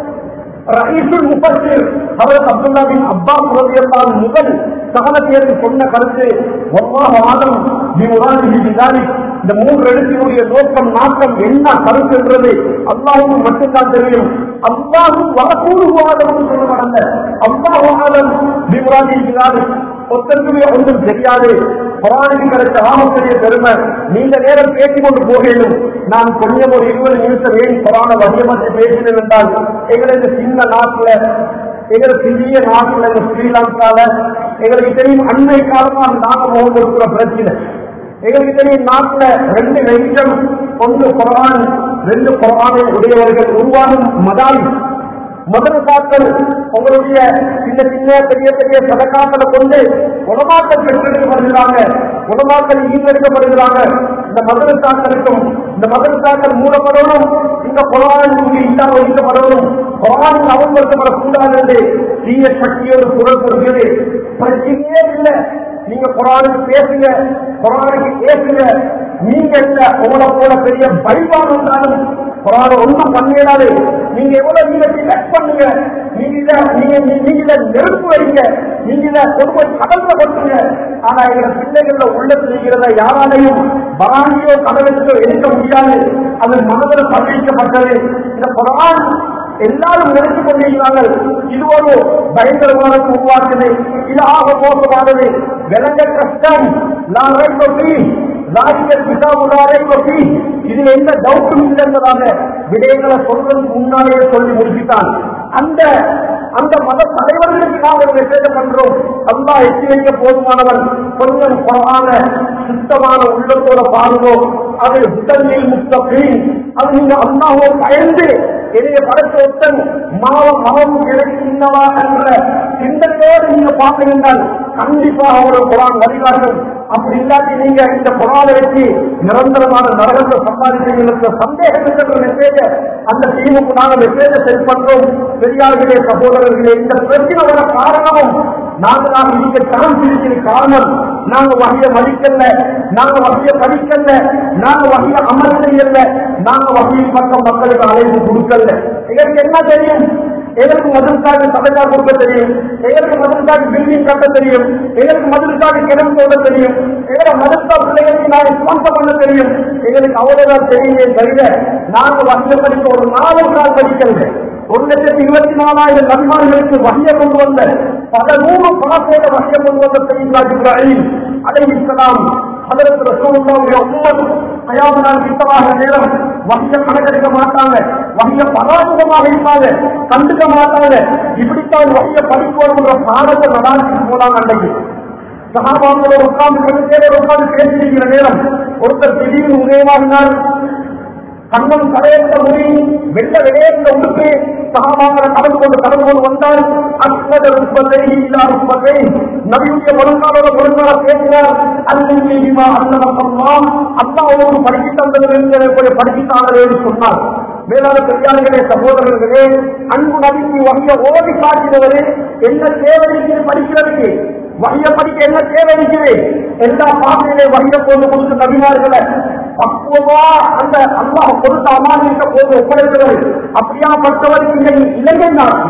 ரஹீசுல் முஃபஸ்ஸிர் ஹஜரத் அப்துல்லா பின் அப்பாஸ் ரலியல்லாஹு முதல் சகலத்தியருக்கு சொன்ன கருத்து வல்லாஹு ஆலம் பிமுராதிஹி பிதாலிக் இந்த மூன்று எழுத்தினுடைய நோக்கம் நாட்டம் என்ன கருத்து என்றது அல்லாஹுக்கு மட்டும்தான் தெரியும் அல்லாஹும் வரக்கூடுவாதம் சொல்ல நடந்த அல்லாஹு ஆலம் பிமுராதிஹி பிதாலிக் ஒத்தருக்குமே ஒன்றும் தெரியாது குரானுக்கு கிடைச்ச ஆமத்துடைய பெருமை நீண்ட நேரம் பேசிக் கொண்டு போகணும் நான் கொஞ்சம் ஒரு இருபது நிமிஷம் ஏன் குரான வடிவமத்தை பேசினேன் என்றால் எங்களது சின்ன நாட்டுல எங்களை சிறிய நாட்டுல இந்த ஸ்ரீலங்கால எங்களுக்கு தெரியும் அண்மை காலமா நாங்க முகம் கொடுக்கிற பிரச்சனை எங்களுக்கு தெரியும் நாட்டுல ரெண்டு வெளிச்சம் ஒன்று குரான் ரெண்டு குரானை உடையவர்கள் உருவாகும் மதாய் மதரசாக்கள் உங்களுடைய சின்ன சின்ன பெரிய பெரிய சதக்காக்களை கொண்டு உணவாக்கள் பெற்றெடுக்கப்படுகிறாங்க உணவாக்கள் ஈர்க்கெடுக்கப்படுகிறாங்க இந்த மதரசாக்களுக்கும் இந்த மதரசாக்கள் மூடப்படணும் இந்த குரான் இங்கு இல்லாம ஒழிக்கப்படணும் குரான் அவன்படுத்தப்படக்கூடாது என்று தீய சக்தியோடு குரல் கொடுக்கிறது பிரச்சனையே இல்லை நீங்க குரானுக்கு பேசுங்க குரானுக்கு பேசுங்க நீங்க இல்ல உங்களை போல பெரிய பைபான் இருந்தாலும் குரான ஒன்றும் பண்ணிடாது நீங்க எவ்வளவு நீங்க டிலெக்ட் பண்ணுங்க நீங்க இத நீங்க நீங்க இத நெருப்பு வைங்க நீங்க இத கொண்டு போய் கடல்ல கொட்டுங்க ஆனா எங்க பிள்ளைகள உள்ளத்தில் இருக்கிறத யாராலையும் பராணியோ கடலுக்கோ எடுக்க முடியாது அது மனதில் பதிக்கப்பட்டது இந்த குரான் எல்லாரும் நினைச்சு கொண்டிருக்கிறார்கள் இது ஒரு பயங்கரமான உருவாக்குது இது ஆக மோசமானது விலங்க கஷ்டம் நான் ராஜ்யர் பிதாவுடாரே கொட்டி இதுல எந்த டவுட்டும் இல்லை என்பதாக விடயங்களை சொல்றதுக்கு முன்னாலேயே சொல்லி முடிச்சுட்டான் அந்த அந்த மத தலைவர்களுக்கு நாம் ஒரு மெசேஜ் பண்றோம் அல்லா எச்சரிக்க போதுமானவன் கொஞ்சம் குறவான சுத்தமான உள்ளத்தோட பாருங்கோ அது உடலில் முத்தப்பின் அது நீங்க அம்மாவோ பயந்து என்னைய படைத்த ஒத்தன் மாவம் மகம் எனக்கு சின்னவா என்ற சிந்தனையோடு நீங்க பார்த்தீங்கன்னா கண்டிப்பாக ஒரு குரான் வழிகாட்டும் அப்படி இல்லாட்டி நீங்க இந்த குரானை வச்சு நிரந்தரமான நரகத்தை சம்பாதிக்கிறீங்க சந்தேகம் இருக்கிற மெசேஜ அந்த டீமுக்கு நாங்க மெசேஜ செல் பண்றோம் பெரியார்களே சகோதரர்களே இந்த பிரச்சனை வர காரணமும் நாங்கள் நாம் நீங்க சான்ஸ் இருக்கிற காரணம் நாங்க வகைய மதிக்கல நாங்க வகைய படிக்கல நாங்க வகைய அமல் செய்யல நாங்க வகையின் பக்கம் மக்களுக்கு அழைப்பு கொடுக்கல எங்களுக்கு என்ன தெரியும் எங்களுக்கு மதுரக்காக சதகா கொடுக்க தெரியும் எங்களுக்கு மதுரக்காக பில்டிங் கட்ட தெரியும் எங்களுக்கு மதுரக்காக கிணறு போட தெரியும் எங்களை மதுரக்கா பிள்ளைகளுக்கு நாங்க ஸ்பான்சர் பண்ண தெரியும் எங்களுக்கு அவ்வளவுதான் தெரியுமே தவிர நாங்க வகைய படிக்க ஒரு நாலு நாள் படிக்கல ஒரு லட்சத்தி இருபத்தி நாலாயிரம் நன்மார்களுக்கு வகைய கொண்டு வந்த பல நூறு பணத்தோட வகைய கொண்டு வந்த செய்யுங்களா இப்ராஹிம் அதை இருக்கலாம் அதற்கு ரசூலுல்லாவுடைய உம்மத் கயாம நாள் கிட்டமாக நேரம் வகைய கணக்கெடுக்க மாட்டாங்க வகைய பராமுகமாக இருப்பாங்க கண்டுக்க மாட்டாங்க இப்படித்தான் வகைய படிக்கணுங்கிற பாடத்தை நடாத்திட்டு போனாங்க அன்றைக்கு சகாபாங்களோட உட்கார்ந்து ரெண்டு பேரோட உட்கார்ந்து பேசியிருக்கிற நேரம் ஒருத்தர் திடீர்னு உதயமாகினார் கண்ணம் கடையற்ற முடி வெள்ள வெளியேற்ற உடுப்பு சகாபாங்களை கலந்து கொண்டு கலந்து கொண்டு வந்தால் அஸ்மத உற்பத்தை இல்லா உற்பத்தை நபியுடைய முழங்காலோட முழங்கால பேசினார் அல்லா அல்லலாம் அப்பா ஒரு படிச்சு தந்தது படிச்சுட்டாங்களே என்று சொன்னார் மேலான பெரியார்களே சகோதரர்களே அன்பு நபிக்கு வகைய ஓடி காட்டினவரே என்ன தேவை படிக்கிறதுக்கு வகைய படிக்க என்ன தேவை இருக்குது எல்லா பாதையிலே வகைய கொண்டு கொடுத்து நபினார்களை பக்குவமா அந்த அல்லாஹ் கொடுத்த அமானிக்க போது ஒப்படைத்தவர் அப்படியா பட்டவர் இந்த இலங்கை நாட்டு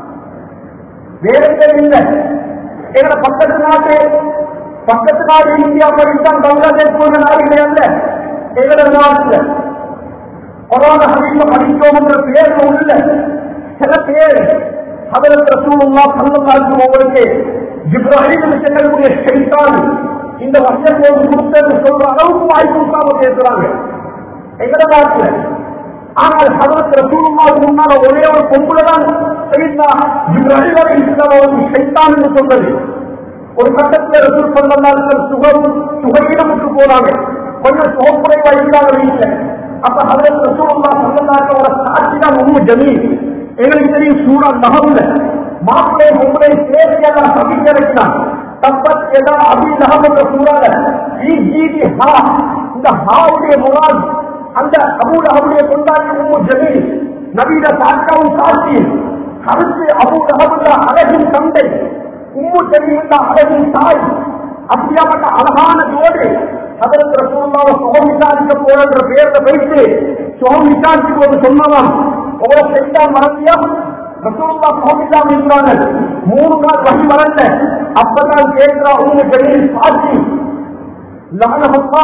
வேற இல்லை எங்களை பக்கத்து நாட்டு பக்கத்து நாடு இந்தியா பாகிஸ்தான் பங்களாதேஷ் போன்ற நாடுகளே அல்ல எங்களோட நாட்டுல கொரோனா ஹபீஸ படித்தோம் என்ற பேர் உள்ள சில பேர் அதற்கு ரசூலுல்லா சல்லல்லாஹு உங்களுக்கு இப்ராஹிம் செல்லக்கூடிய ஷைத்தான் இந்த வசனத்தை கொடுத்தது சொல்ற அளவுக்கு வாய்ப்பு கொடுக்காம பேசுறாங்க எங்கட நாட்டுல ஆனால் அதற்கு ரசூலுல்லாவுக்கு முன்னால ஒரே ஒரு பொம்புல தான் செய்தா இப்ராஹிம் அலைஹிஸ்ஸலாம் ஷைத்தான் என்று சொன்னது ஒரு கட்டத்தில் ரசூல் சல்லல்லாஹு சுகம் சுகையிடமுக்கு போனாங்க கொஞ்சம் சுகக்குறைவா இருந்தாங்க வீட்டுல அப்ப அதற்கு ரசூலுல்லா சல்லல்லாஹு ஒரு சாட்சி தான் உண்மை ஜமீன் எங்களுக்கு தெரியும் சூடா நகவுல மாப்பிளை பொம்பளை சேர்த்து எல்லாம் சபிக்க வைக்கிறான் தப்பத் எதா அபி நகமுன்ற சூறால ஈ ஜீதி ஹா இந்த ஹாவுடைய முராத் அந்த அபு நகமுடைய கொண்டாடி உம்மு ஜமீல் நவீன தாக்காவும் சாட்சி கருத்து அபு நகமுள்ள அழகின் தந்தை உம்மு ஜமீல் அழகின் தாய் அப்படியாப்பட்ட அழகான ஜோடு அதற்கு ரசூலுல்லாஹ் சுகம் விசாரிக்க போறன்ற பேர்ல போயிட்டு சுகம் விசாரிச்சு போது சொன்னதாம் உங்களை செஞ்சா மறந்தியா ரசூலுல்லா சுகம் இல்லாம இருக்கிறாங்க மூணு நாள் வழி வரல அப்பதான் கேட்கிறா உங்க பெரிய சாட்சி லகனஹல்லா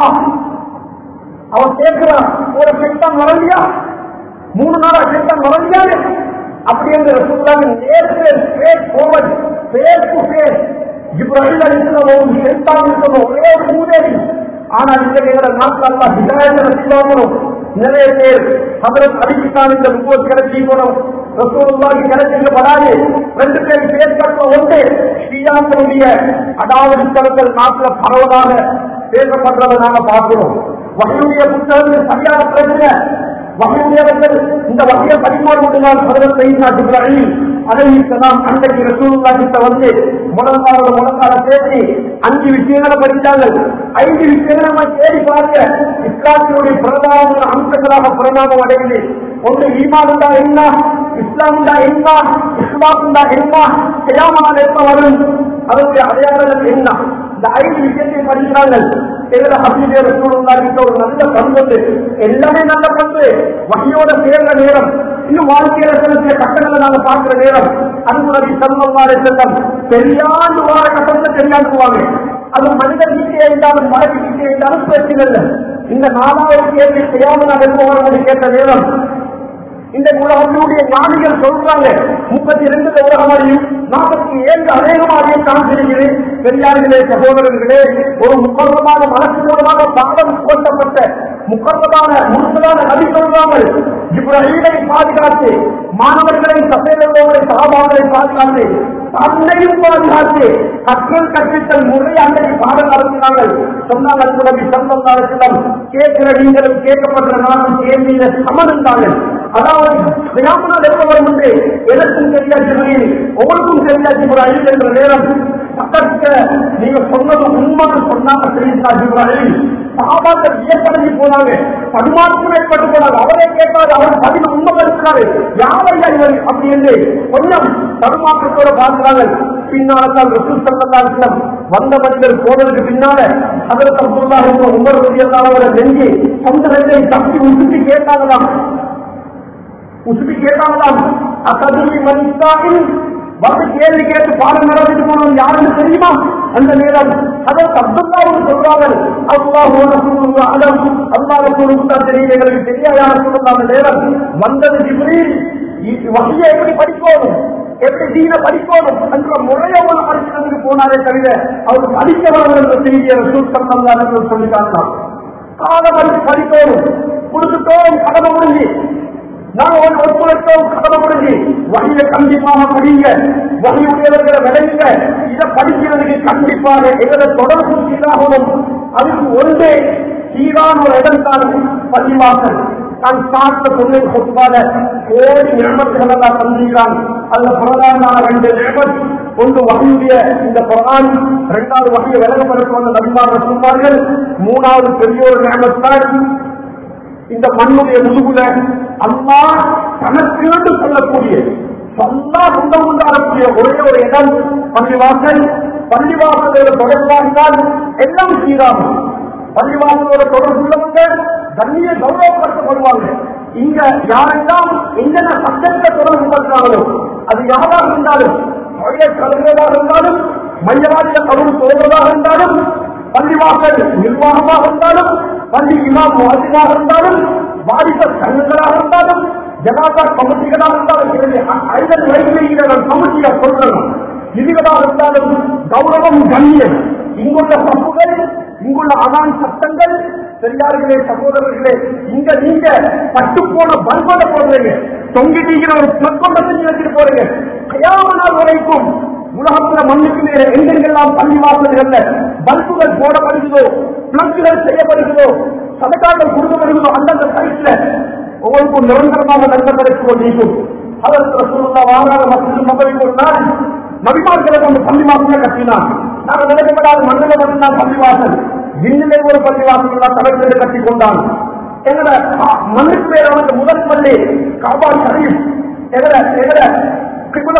அவன் கேட்கிறான் ஒரு செட்டான் வரலையா மூணு நாளா செட்டான் வரலையாது அப்படி என்று ரசூலுல்லாஹ் நேருக்கு straight forward face to face Ibrahim அலிஸ்லாம் ஒரு செட்டான் சொன்ன ஒரே ஒரு மூதேவி ஆனால் இந்த எங்களோட நாட்டில் அல்லா ஹிதாயத்தை ரசிக்காமலும் நிறைய பேர் ஹதரத் அலிபிஸ்தான் இந்த முப்பது கிடைச்சி போனோம் ரசூலுல்லாஹி கிடைச்சிக்கப்படாது ரெண்டு பேர் பேர்பட்ட ஒன்று ஸ்ரீலாந்தனுடைய அடாவடி தளங்கள் நாட்டில் பரவலாக பேசப்படுறதை நாங்க பார்க்கிறோம் வகையுடைய புத்தகங்கள் சரியான பிரச்சனை வகையுடையவர்கள் இந்த வகையை படிப்போர் மட்டும்தான் ஹதரத் சையீனா இப்ராஹிம் அலைஹிஸ்ஸலாம் அன்றைக்கு ரசூலுல்லாஹி கிட்ட வந்து முழங்கால முழங்கால பேசி அஞ்சு விஷயங்களை படித்தாங்க ஐந்து விஷயங்களை நம்ம தேடி பார்க்க இஸ்லாத்தினுடைய பிரதான அம்சங்களாக பரிணாமம் அடைந்து ஒன்று ஈமானுண்டா என்ன இஸ்லாமுண்டா என்ன இஸ்லாமுண்டா என்ன கியாமனால் எப்ப வரும் அதனுடைய அடையாளங்கள் என்ன இந்த ஐந்து விஷயத்தை படிக்கிறார்கள் எங்களை ஹபீபே ரசூலுல்லாஹி கிட்ட ஒரு நல்ல பண்பு எல்லாமே நல்ல பண்பு வகையோட சேர்ந்த நேரம் இன்னும் வாழ்க்கையில சில சில கட்டங்களை நாங்க பார்க்கிற நேரம் அன்பு நபி சல்லல்லாஹு செல்லம் பெரியாண்டு வார கட்டத்தை தெரியாண்டுவாங்க அது மனித வீட்டை இருந்தாலும் மரபு வீட்டை இருந்தாலும் பிரச்சனை இல்லை இந்த நாலாவது கேள்வி செய்யாமல் நான் எப்போ கேட்ட நேரம் இந்த உலகத்தினுடைய ஞானிகள் சொல்றாங்க முப்பத்தி ரெண்டுல உலகமாரியும் நாற்பத்தி ஏழு அநேகமாரியும் காண்பிருக்கிறது பெரியார்களே சகோதரர்களே ஒரு முக்கரமான மனசு மூலமாக பாடம் போட்டப்பட்ட முக்கரமான முழுசலான நபி சொல்றாங்க இப்ராஹீமை பாதுகாத்து மாணவர்களை சபையிலுள்ளவர்களை சகாபாக்களை பாதுகாத்து தன்னையும் பாதுகாத்து கற்றல் கற்பித்தல் முறை அன்றைக்கு பாடம் நடத்தினார்கள் சொன்னாங்க அன்பு நபி சந்தம் கேட்கிற நீங்களும் கேட்கப்படுற நானும் கேள்வியில சமந்தார்கள் அதாவது கிராமனால் எப்ப வரும் என்று எனக்கும் தெரியாது உங்களுக்கும் தெரியாது இப்ராஹிம் என்ற நேரம் பக்கத்துல நீங்க சொன்னது உண்மைன்னு சொன்னாங்க தெரியுதா இப்ராஹிம் சாபாக்கள் வியப்படைஞ்சு போனாங்க தடுமாற்றம் ஏற்பட்டு போனாங்க அவரே கேட்டாரு அவர் பதில் உண்மை இருக்கிறாரு யாரையா இவர் அப்படி என்று கொஞ்சம் தடுமாற்றத்தோட பார்க்கிறாங்க பின்னால்தான் ரசூல் ஸல்லல்லாஹு அலைஹி வஸல்லம் வந்த மனிதர் போனதுக்கு பின்னால ஹஜரத் அப்துல்லாஹ் இப்னு உமர் ரலியல்லாஹு அன்ஹு நெஞ்சி சொந்த நெஞ்சை தப்பி உசுப்பி கேட்டாங்களாம் உசுப்பி கேட்டாங்களாம் அசதுரி மனிதாயின் வந்து கேள்வி கேட்டு பாடம் நடத்திட்டு போனோம் யாருன்னு தெரியுமா அந்த நேரம் அதற்கு அப்துல்லாவும் சொல்றாங்க அல்லாஹ் அலம் அல்லாஹ் தான் தெரியும் எங்களுக்கு தெரியாது யாரும் சொல்லுங்க அந்த நேரம் வந்தது ஜிப்ரீல் வகையை எப்படி படிக்கணும் எப்படி தீன படிக்கணும் என்ற முறையை ஒரு படிக்கிறதுக்கு போனாரே தவிர அவர் படிக்க வரணும் என்ற செய்தியை சூட்டம் வந்தார்கள் சொல்லி காட்டலாம் காலம் படிக்கணும் கொடுத்துட்டோம் கடமை முடிஞ்சு நாங்க ஒரு ஒத்துழைத்தோம் கடமை முடிஞ்சு வகையை கண்டிப்பாக படிங்க வகையுடையவர்களை விளையுங்க இதை படிக்கிறதுக்கு கண்டிப்பாக எங்களை தொடர்பு சீராகணும் அதுக்கு ஒன்றே சீரான ஒரு இடம் தான் பள்ளிவாசல் நான் பார்த்த தொழில் சொற்பால கோடி நியமத்துகள் எல்லாம் தந்திருக்கிறான் அதுல பிரதானமான ரெண்டு நியமத் ஒன்று வகையுடைய இந்த குரான் இரண்டாவது வகையை விலகப்படுத்த வந்த நபிமார்கள் சொன்னார்கள் மூணாவது பெரிய ஒரு நியமத்தான் இந்த மண்ணுடைய முதுகுல அம்மா தனக்கு சொல்லக்கூடிய சொல்லா சொந்தம் உண்டாகக்கூடிய ஒரே ஒரு இடம் பள்ளிவாசல் பள்ளிவாசலோட தொடர்பாகினால் எல்லாம் சீராகும் பள்ளிவாசலோட தொடர்புள்ளவங்க தண்ணியை கௌரவப்படுத்தப்படுவாங்க இங்க யாரெல்லாம் என்னென்ன சட்டத்தை தொடர்பு படுறாங்களோ அது யாராக இருந்தாலும் பழைய கலைஞராக இருந்தாலும் மையவாதிய கருவு தோன்றதாக இருந்தாலும் பள்ளிவாசல் நிர்வாகமாக இருந்தாலும் பள்ளி இமாம் வாசிகளாக இருந்தாலும் வாலிப சங்கங்களாக இருந்தாலும் ஜனாதா கமிட்டிகளாக இருந்தாலும் சரி, ஐதல் வைக்கிறீர்கள் கமிட்டியை சொல்றோம் இதுகளாக இருந்தாலும் கௌரவம் கண்ணியம் இங்குள்ள தப்புகள் இங்குள்ள அதான் சட்டங்கள் பெரியார்களே சகோதரர்களே இங்க நீங்க பட்டு போன பல்பட போடுறீங்க தொங்கிட்டீங்கிற ஒரு பிளக்கொண்ட செஞ்சு வச்சுட்டு போறீங்க கயாம நாள் வரைக்கும் உலகத்துல மண்ணுக்கு மேல எங்கெங்கெல்லாம் பள்ளி வாசல்கள்ல பல்புகள் போடப்படுகிறதோ பிளக்குகள் செய்யப்படுகிறதோ சதக்காக்கள் கொடுக்கப்படுகிறதோ அந்தந்த சைட்ல ஒவ்வொருக்கும் நிரந்தரமாக நன்மை கிடைத்துக் கொண்டிருக்கும் அதற்கு சூழ்நிலை வாராத மக்கள் நபரை கொண்டால் நபிமார்களை கொண்டு பள்ளி வாசலை கட்டினார் நாங்கள் நினைக்கப்படாத மண்ணில மட்டும்தான் பள்ளி வாசல் விண்ணிலே ஒரு பள்ளி வாசல் தலைவர் கட்டி கொண்டான் எங்கட மண்ணுக்கு மேல வந்து முதல் பள்ளி காபா ஷரீப் எங்கட எங்கட கிபுலா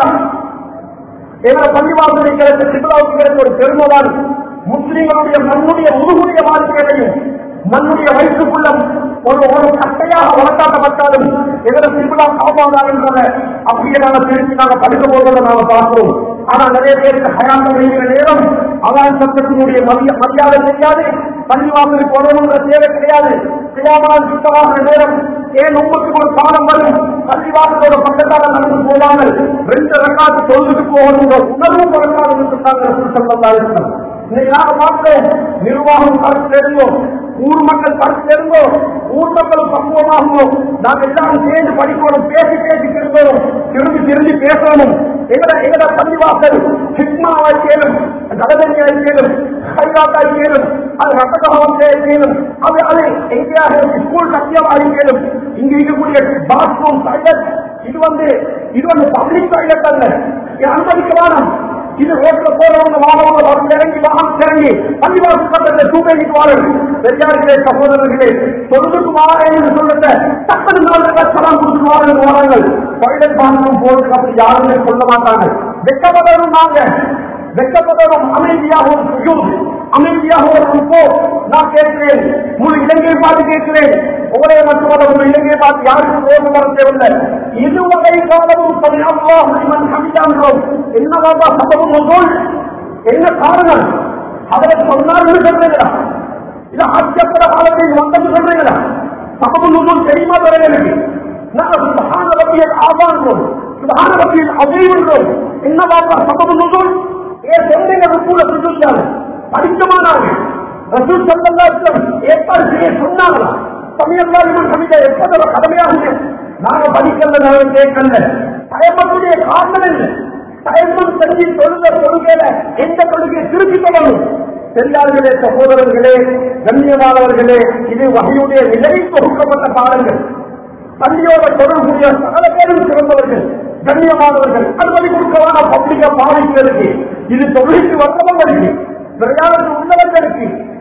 எங்களை பள்ளிவாசலை கிடைத்த சிபிலாவுக்கு கிடைத்த ஒரு பெருமைதான் முஸ்லிம்களுடைய மண்ணுடைய முதுகுடைய வாழ்க்கையையும் மண்ணுடைய வயிற்றுக்குள்ள ஒரு ஒரு சட்டையாக வளர்த்தாக்கப்பட்டாலும் எங்களை சிபிலா காப்பாதான் என்றத அப்படியே நாங்கள் திருப்பி நாங்கள் படிக்க போவதை நாம பார்க்கிறோம் ஆனா நிறைய பேருக்கு ஹயாந்த வைக்கிற நேரம் அதான் சட்டத்தினுடைய மதிய மரியாதை தெரியாது பள்ளிவாசலுக்கு வரணுன்ற தேவை கிடையாது கியாமனால் சுத்தமாகிற நேரம் ஏன் உங்களுக்கு ஒரு காலம் வரும் பள்ளிவாசலோட பக்கத்தால நடந்து போவாமல் ரெண்டு ரெண்டாவது தொழுதுக்கு போகணுங்கிற உணர்வு பிறக்காது என்று சொன்னாங்க சொல்லலாம் இன்னைக்கு நாங்க பார்க்கிறோம் நிர்வாகம் கருத்து இருந்தோம் ஊர் மக்கள் கருத்து இருந்தோம் ஊர் மக்கள் பக்குவமாகவும் நாங்க எல்லாரும் சேர்ந்து படிக்கணும் பேசி பேசி திரும்பணும் திரும்பி திரும்பி பேசணும் எங்கட எங்கட பள்ளிவாசல் சிக்மாவாய் கேளும் நலதனியாய் கேளும் ஹைராத்தாய் கேளும் அது ரத்தகமாக கேளும் அது அது எங்கேயாக ஸ்கூல் சத்தியமாக கேளும் இங்க இருக்கக்கூடிய பாத்ரூம் டாய்லெட் இது வந்து இது வந்து பப்ளிக் டாய்லெட் அல்ல இது அனுமதிக்கலாம் இது ரோட்ல போறவங்க வாழவங்க வந்து இறங்கி வாகனம் இறங்கி பள்ளிவாசல் பக்கத்தில் தூக்கிட்டு வாழும் பெரியார்களே சகோதரர்களே தொழுதுக்கு வாழ என்று சொல்லுங்க தப்பது சலாம் கொடுத்து வாழுங்க வாருங்கள் டாய்லெட் பாத்ரூம் போறதுக்கு அப்படி யாருமே சொல்ல மாட்டாங்க வெக்கப்படணும் நாங்க வெக்கப்படணும் அமைதியாகவும் சுஜூத் அமைதியாகவும் போ நான் கேட்கிறேன் முழு இலங்கையை பார்த்து கேட்கிறேன் உங்களே மட்டுமல்ல முழு இலங்கையை பார்த்து யாருக்கும் கோபம் வர தேவையில்லை இதுவரை காலமும் சமையல்லா மனிதன் கவிதான்றோம் என்னவாதா சம்பவம் முதல் என்ன காரணம் அவரை சொன்னார்னு சொல்றீங்களா இல்ல ஆட்சியப்பட காலத்தில் வந்தது சொல்றீங்களா சம்பவம் முதல் தெரியுமா வரையலுக்கு நாங்கள் சுபஹான ரப்பியல் ஆவான்றோம் சுபஹான ரப்பியல் அதைவன்றோம் என்னவாதா சம்பவம் முதல் ஏன் சொல்றீங்க ருக்கூல சுற்றுச்சாரு படிக்கமானாங்க ரசூல் சல்லல்லாஹு ஏற்பாடு செய்ய சொன்னாங்களா சமயம்லாம் கவிதை எப்போது கடமையாக நாங்க படிக்கல நாங்கள் கேட்கல பயமத்துடைய காரணம் என்ன பயமம் செஞ்சு தொழுத தொழுகையில எந்த தொழுகை திருப்பி சொல்லணும் பெரியார்களே சகோதரர்களே கண்ணியமானவர்களே இது வகையுடைய நிலை தொகுக்கப்பட்ட பாடங்கள் பள்ளியோட தொடர்புடைய சகல பேரும் சிறந்தவர்கள் கண்ணியமானவர்கள் அனுமதி கொடுக்கவான பப்ளிக்க பாதிக்கிறதுக்கு இது தொழிலுக்கு வந்தவங்களுக்கு பிரயாணத்தில் உள்ளவர்களுக்கு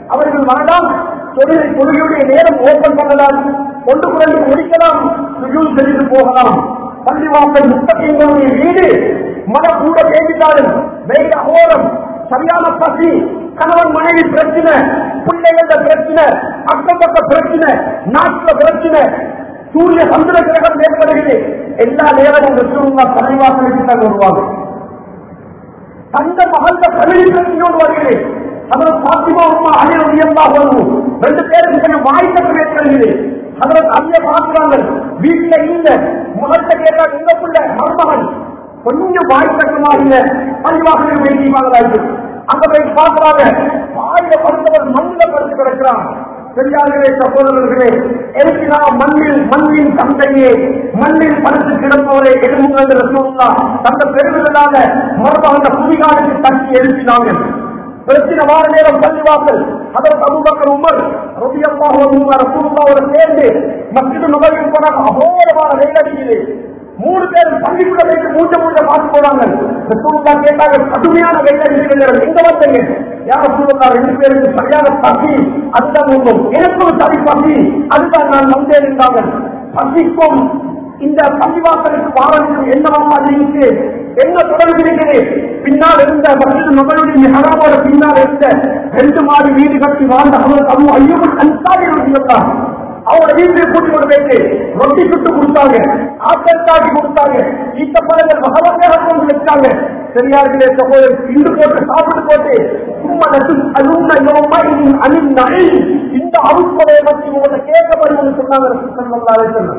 அவர்கள் வரலாம் தொழிலை தொழிலுடைய நேரம் ஓப்பன் பண்ணலாம் கொண்டு குறைந்து முடிக்கலாம் சுஜூல் செய்து போகலாம் பள்ளிவாசல் முப்பத்தி வீடு மன கூட பேசிட்டாலும் வெயில ஓரம் சரியான பசி கணவன் மனைவி பிரச்சனை பிள்ளைகள பிரச்சனை அக்கம் பக்க பிரச்சனை நாட்டுல பிரச்சனை சூரிய சந்திர கிரகம் ஏற்படுகிறது எல்லா நேரமும் ரசூலுல்லா பள்ளிவாசலுக்கு தான் வருவாங்க தந்த மகந்த தமிழ் பிரச்சனையோடு வருகிறேன் அதற்கு பாத்திமா அம்மா அணில் உயர்ந்தா வருவோம் ரெண்டு பேருக்கு கொஞ்சம் வாய்ப்பு ஏற்படுகிறது அதற்கு அங்கே பார்க்கிறாங்க வீட்டுல இல்ல முகத்தை கேட்டால் எங்க பிள்ளை மருமகன் கொஞ்சம் வாய் கட்டமாக பள்ளிவாசலில் வைக்கிறாங்க அங்க போய் பார்க்கிறாங்க வாயில படுத்தவர் மண்ணில படுத்து கிடக்கிறான் பெரியார்களே சகோதரர்களே எனக்கு நான் மண்ணில் மண்ணின் தந்தையே மண்ணில் படுத்து கிடப்பவரை எழுப்புங்கள் ரசூல்லா தந்த பெருமைகளாக மறுபடியும் அந்த புதிகாலுக்கு தட்டி எழுப்பினாங்க பிரச்சனை வார நேரம் பள்ளிவாசல் அதற்கு அபுபக்கர் உமர் ரபியல்லாஹு அன்ஹு ரசூலுல்லாஹோட சேர்ந்து மஸ்ஜித் நபவிக்கு போனாங்க அபோரமான வெயிலடிக்குது மூணு பேர் பள்ளிக்குள்ள வைத்து மூஞ்ச மூஞ்ச பார்த்து போனாங்க ரசூலுல்லா கேட்டாங்க கடுமையான வெயிலடிக்கிறது எங்க வந்தீங்க யார் ரசூலுல்லா ரெண்டு பேருக்கு சரியான பசி அதுதான் ஒன்றும் எனக்கும் சரி பசி அதுதான் நான் வந்தேன் என்றாங்க பசிக்கும் இந்த பள்ளிவாசலுக்கு வாரத்துக்கு என்னவா இருக்கு என்ன தொடர்பு இருக்கிறது பின்னால் இருந்த மஸ்ஜித் நபருடைய மெஹராவோட பின்னால் இருந்த ரெண்டு மாடி வீடு கட்டி வாழ்ந்த அவர் அபு ஐயோ அன்சாரி இருந்தார் அவங்கள வீட்டுக்கு கூட்டி கொண்டு போயிட்டு ரொட்டி சுட்டு கொடுத்தாங்க ஆத்தல் காட்டி கொடுத்தாங்க ஈட்ட பழங்கள் மகவத்தையாக கொண்டு வச்சாங்க சரியார்களே சகோதரர் இன்று போட்டு சாப்பிட்டு போட்டு சும்மா நட்டு அலும யோமா அணில் நகை இந்த அவுட்படையை பற்றி உங்களை கேட்கப்படுவது சொன்னாங்க ரசூலுல்லாஹி சொன்னாங்க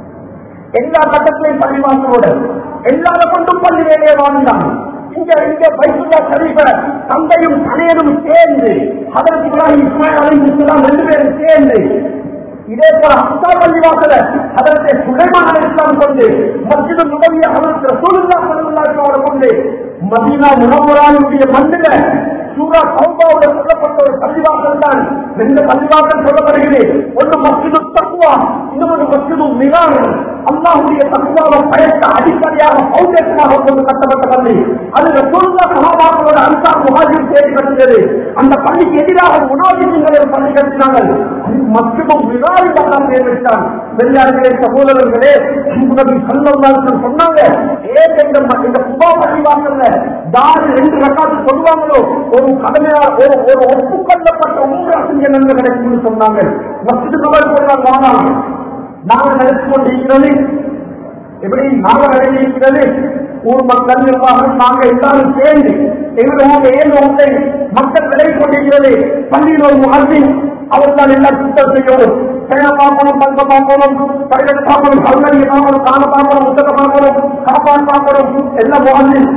எல்லா கட்டத்திலையும் பள்ளிவாசலோட எல்லார கொண்டும் பள்ளி வேலையை வாழ்ந்தாங்க இங்க இங்க பைசுல்லா சரீப தந்தையும் தனையனும் சேர்ந்து அதற்கு இப்ராஹிம் இஸ்மாயில் அலைஹிஸ்ஸலாம் ரெண்டு பேரும் சேர்ந்து இதே போல அத்தா பள்ளிவாசல அதற்கு சுலைமான் அலைஹிஸ்ஸலாம் கொண்டு மஸ்ஜிது நபவிய அதற்கு ரசூலுல்லாஹி ஸல்லல்லாஹு அலைஹி வஸல்லம் கொண்டு மதீனா முனவராவுடைய மண்ணில சூரா சௌபாவோட சொல்லப்பட்ட ஒரு பள்ளிவாசல் தான் ரெண்டு பள்ளிவாசல் சொல்லப்படுகிறது ஒன்று மஸ்ஜிது தக்குவா இன்னொரு மஸ்ஜிது மிகான் அல்லாஹுடைய தக்குவாவை பயத்த அடிப்படையாக பௌத்தேசமாக கொண்டு கட்டப்பட்ட பள்ளி அது ரசூலுல்லா சகாபாக்களோட அன்சார் முகாஜிர் தேடி கட்டியது அந்த பள்ளிக்கு எதிராக முனாஜிங்களை ஒரு பள்ளி கட்டினாங்க மஸ்ஜிதும் மிகான் தான் பேர் வச்சான் பெரியார்களே சகோதரர்களே நபி ஸல்லல்லாஹு அலைஹி வஸல்லம் சொன்னாங்க ஏன் இந்த ம- இந்த குபா பள்ளிவாசல்ல யார் ரெண்டு ரக்காத்து சொல்லுவாங்களோ ஒரு கடமையா ஒரு ஒரு ஒப்புக்கொள்ளப்பட்ட உண்மை அசிங்க நன்மை கிடைக்கும்னு சொன்னாங்க மஸ்ஜிது நபர் சொன்னாங்க வாங்க நாங்கள் நடத்தி கொண்டிருக்கிறது எப்படி நாங்க நடந்திருக்கிறது ஊர் மக்கள் நிர்வாகம் நாங்க எல்லாரும் சேர்ந்து எங்களுடைய ஊர்ல ஏழு ஒன்றை மக்கள் விலகி கொண்டிருக்கிறது பள்ளியில் ஒரு முகத்தின் அவர்கள் எல்லாம் சுத்தம் செய்யணும் பேனை பார்க்கணும் பங்க பார்க்கணும் பைலட் பார்க்கணும் கல்வெளி பார்க்கணும் காண பார்க்கணும் புத்தக பார்க்கணும் காப்பான் பார்க்கணும் எல்லாம் முகத்தின்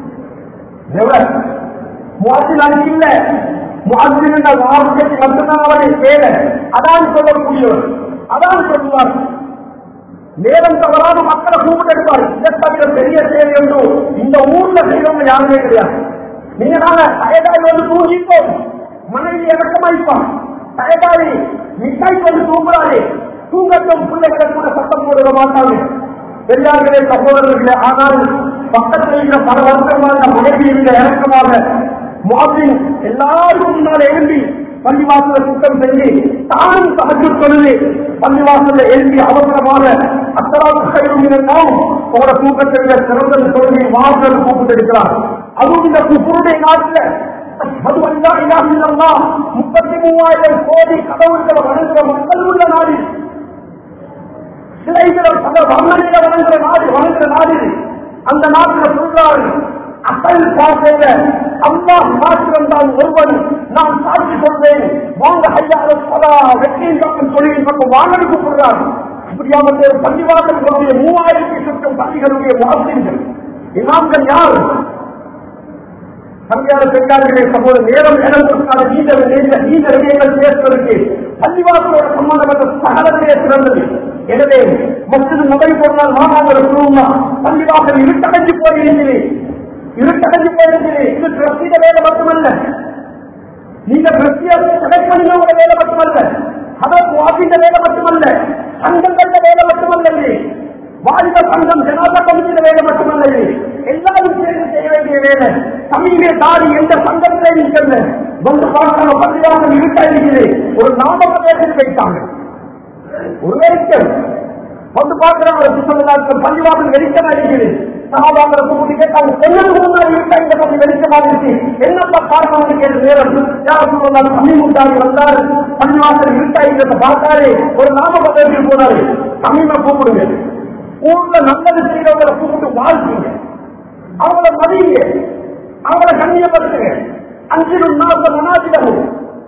முகத்தின் அது இல்ல முகத்தின் என்ற வார்த்தைக்கு மட்டும்தான் அவருடைய வேலை அதான் சொல்லக்கூடியவர் அதான் சொல்லுவார் நேரம் தவறாத மக்களை கூப்பிட்டு எடுப்பார் இதை தவிர பெரிய செயல் என்று இந்த ஊர்ல செய்யறவங்க யாருமே கிடையாது நீங்க நாங்க தயதாய் வந்து தூங்கிப்போம் மனைவி இறக்கமாய்ப்பான் தயதாய் மிட்டாய் வந்து தூங்குறாரு தூங்கட்டும் பிள்ளைகளை கூட சத்தம் போடுற மாட்டாங்க பெரியார்களே சகோதரர்களே ஆனால் பக்கத்தில் இருக்கிற பல வருஷமாக மனைவி இருந்த இறக்கமாக மாதிரி எல்லாருக்கும் முன்னால் எழும்பி பள்ளிவாசல சுத்தம் செஞ்சு தானும் சமைச்சு தொழுது பள்ளிவாசல எழுப்பி அவசரமாக அத்தலாவுக்கு கைவிடுகிறோம் உங்களோட தூக்கத்தில் சிறந்த தொழுகை வாசல் கூப்பிட்டு இருக்கிறார் அதுவும் இந்த குப்புருடைய நாட்டில் அது வந்தா இல்லாமல்லா முப்பத்தி மூவாயிரம் கோடி கடவுள்களை வணங்குற மக்கள் உள்ள நாடு சிலைகளை பல வர்ணனைகளை வணங்குற நாடு வணங்குற நாடு இது. அந்த நாட்டில் சொல்றாரு அசல் பாசையில அல்லாஹ் மாற்றம் தான் ஒருவன் நான் சாட்சி சொல்வேன் வாங்க ஐயாவது பலா வெற்றியின் பக்கம் தொழிலின் பக்கம் வாங்கடி கூப்பிடுறார் அப்படியாவது ஒரு பள்ளிவாசல்களுடைய மூவாயிரத்தி சுற்றும் பள்ளிகளுடைய வாசிங்கள் இமாம்கள் யார் சங்கையாள பெண்கார்களே சமூக நேரம் இடம் கொடுக்காத நீண்ட நீண்ட நீண்ட விடயங்கள் பேசுவதற்கு பள்ளிவாசலோட சம்பந்தப்பட்ட சகலத்திலே சிறந்தது எனவே மற்றது முதல் பொருளால் மாமாவோட குழுமா பள்ளிவாசல் இருட்டடைஞ்சு போயிருக்கிறேன் இருட்டடைஞ்சு போயிருக்கிறேன் இது பிரசித வேலை மட்டுமல்ல நீங்க பிரசிய கிடைப்பதினோட வேலை மட்டுமல்ல அதற்கு வாசித்த வேலை மட்டுமல்ல சங்கங்கள வேலை மட்டுமல்ல இது. வாலிப சங்கம் ஜனாதா கமிட்டியில வேலை மட்டுமல்ல இது. எல்லாரும் சேர்ந்து செய்ய வேண்டிய வேலை சமீப தாடி எந்த சங்கத்திலே நிற்கல வந்து பார்க்கிற பள்ளிவாசல் இருக்காது ஒரு நாமபதேசம் வைத்தாங்க ஒரு வெளிச்சம் வந்து பார்க்கிறாங்க சுத்தமில்லாத பள்ளிவாசல் வெளிச்சமா இருக்குது சகாபாக்களை கூப்பிட்டு கேட்டாங்க என்னது முன்னாடி இருக்கா இந்த பள்ளி வெளிச்சமா இருக்கு என்னப்பா காரணம் கேட்ட நேரம் யார் சொல்லலாம் சமீமுத்தாரி வந்தாரு பள்ளிவாசல் இருக்கா இருக்கிறத பார்த்தாரு ஒரு நாமபதேசம் போனாரு சமீப கூப்பிடுங்க ஊர்ல நல்லது செய்யறவங்களை கூப்பிட்டு வாழ்த்துங்க அவங்கள மதியுங்க அவங்கள கண்ணியப்படுத்துங்க அஞ்சிலும் நாள் மனாதிடமும்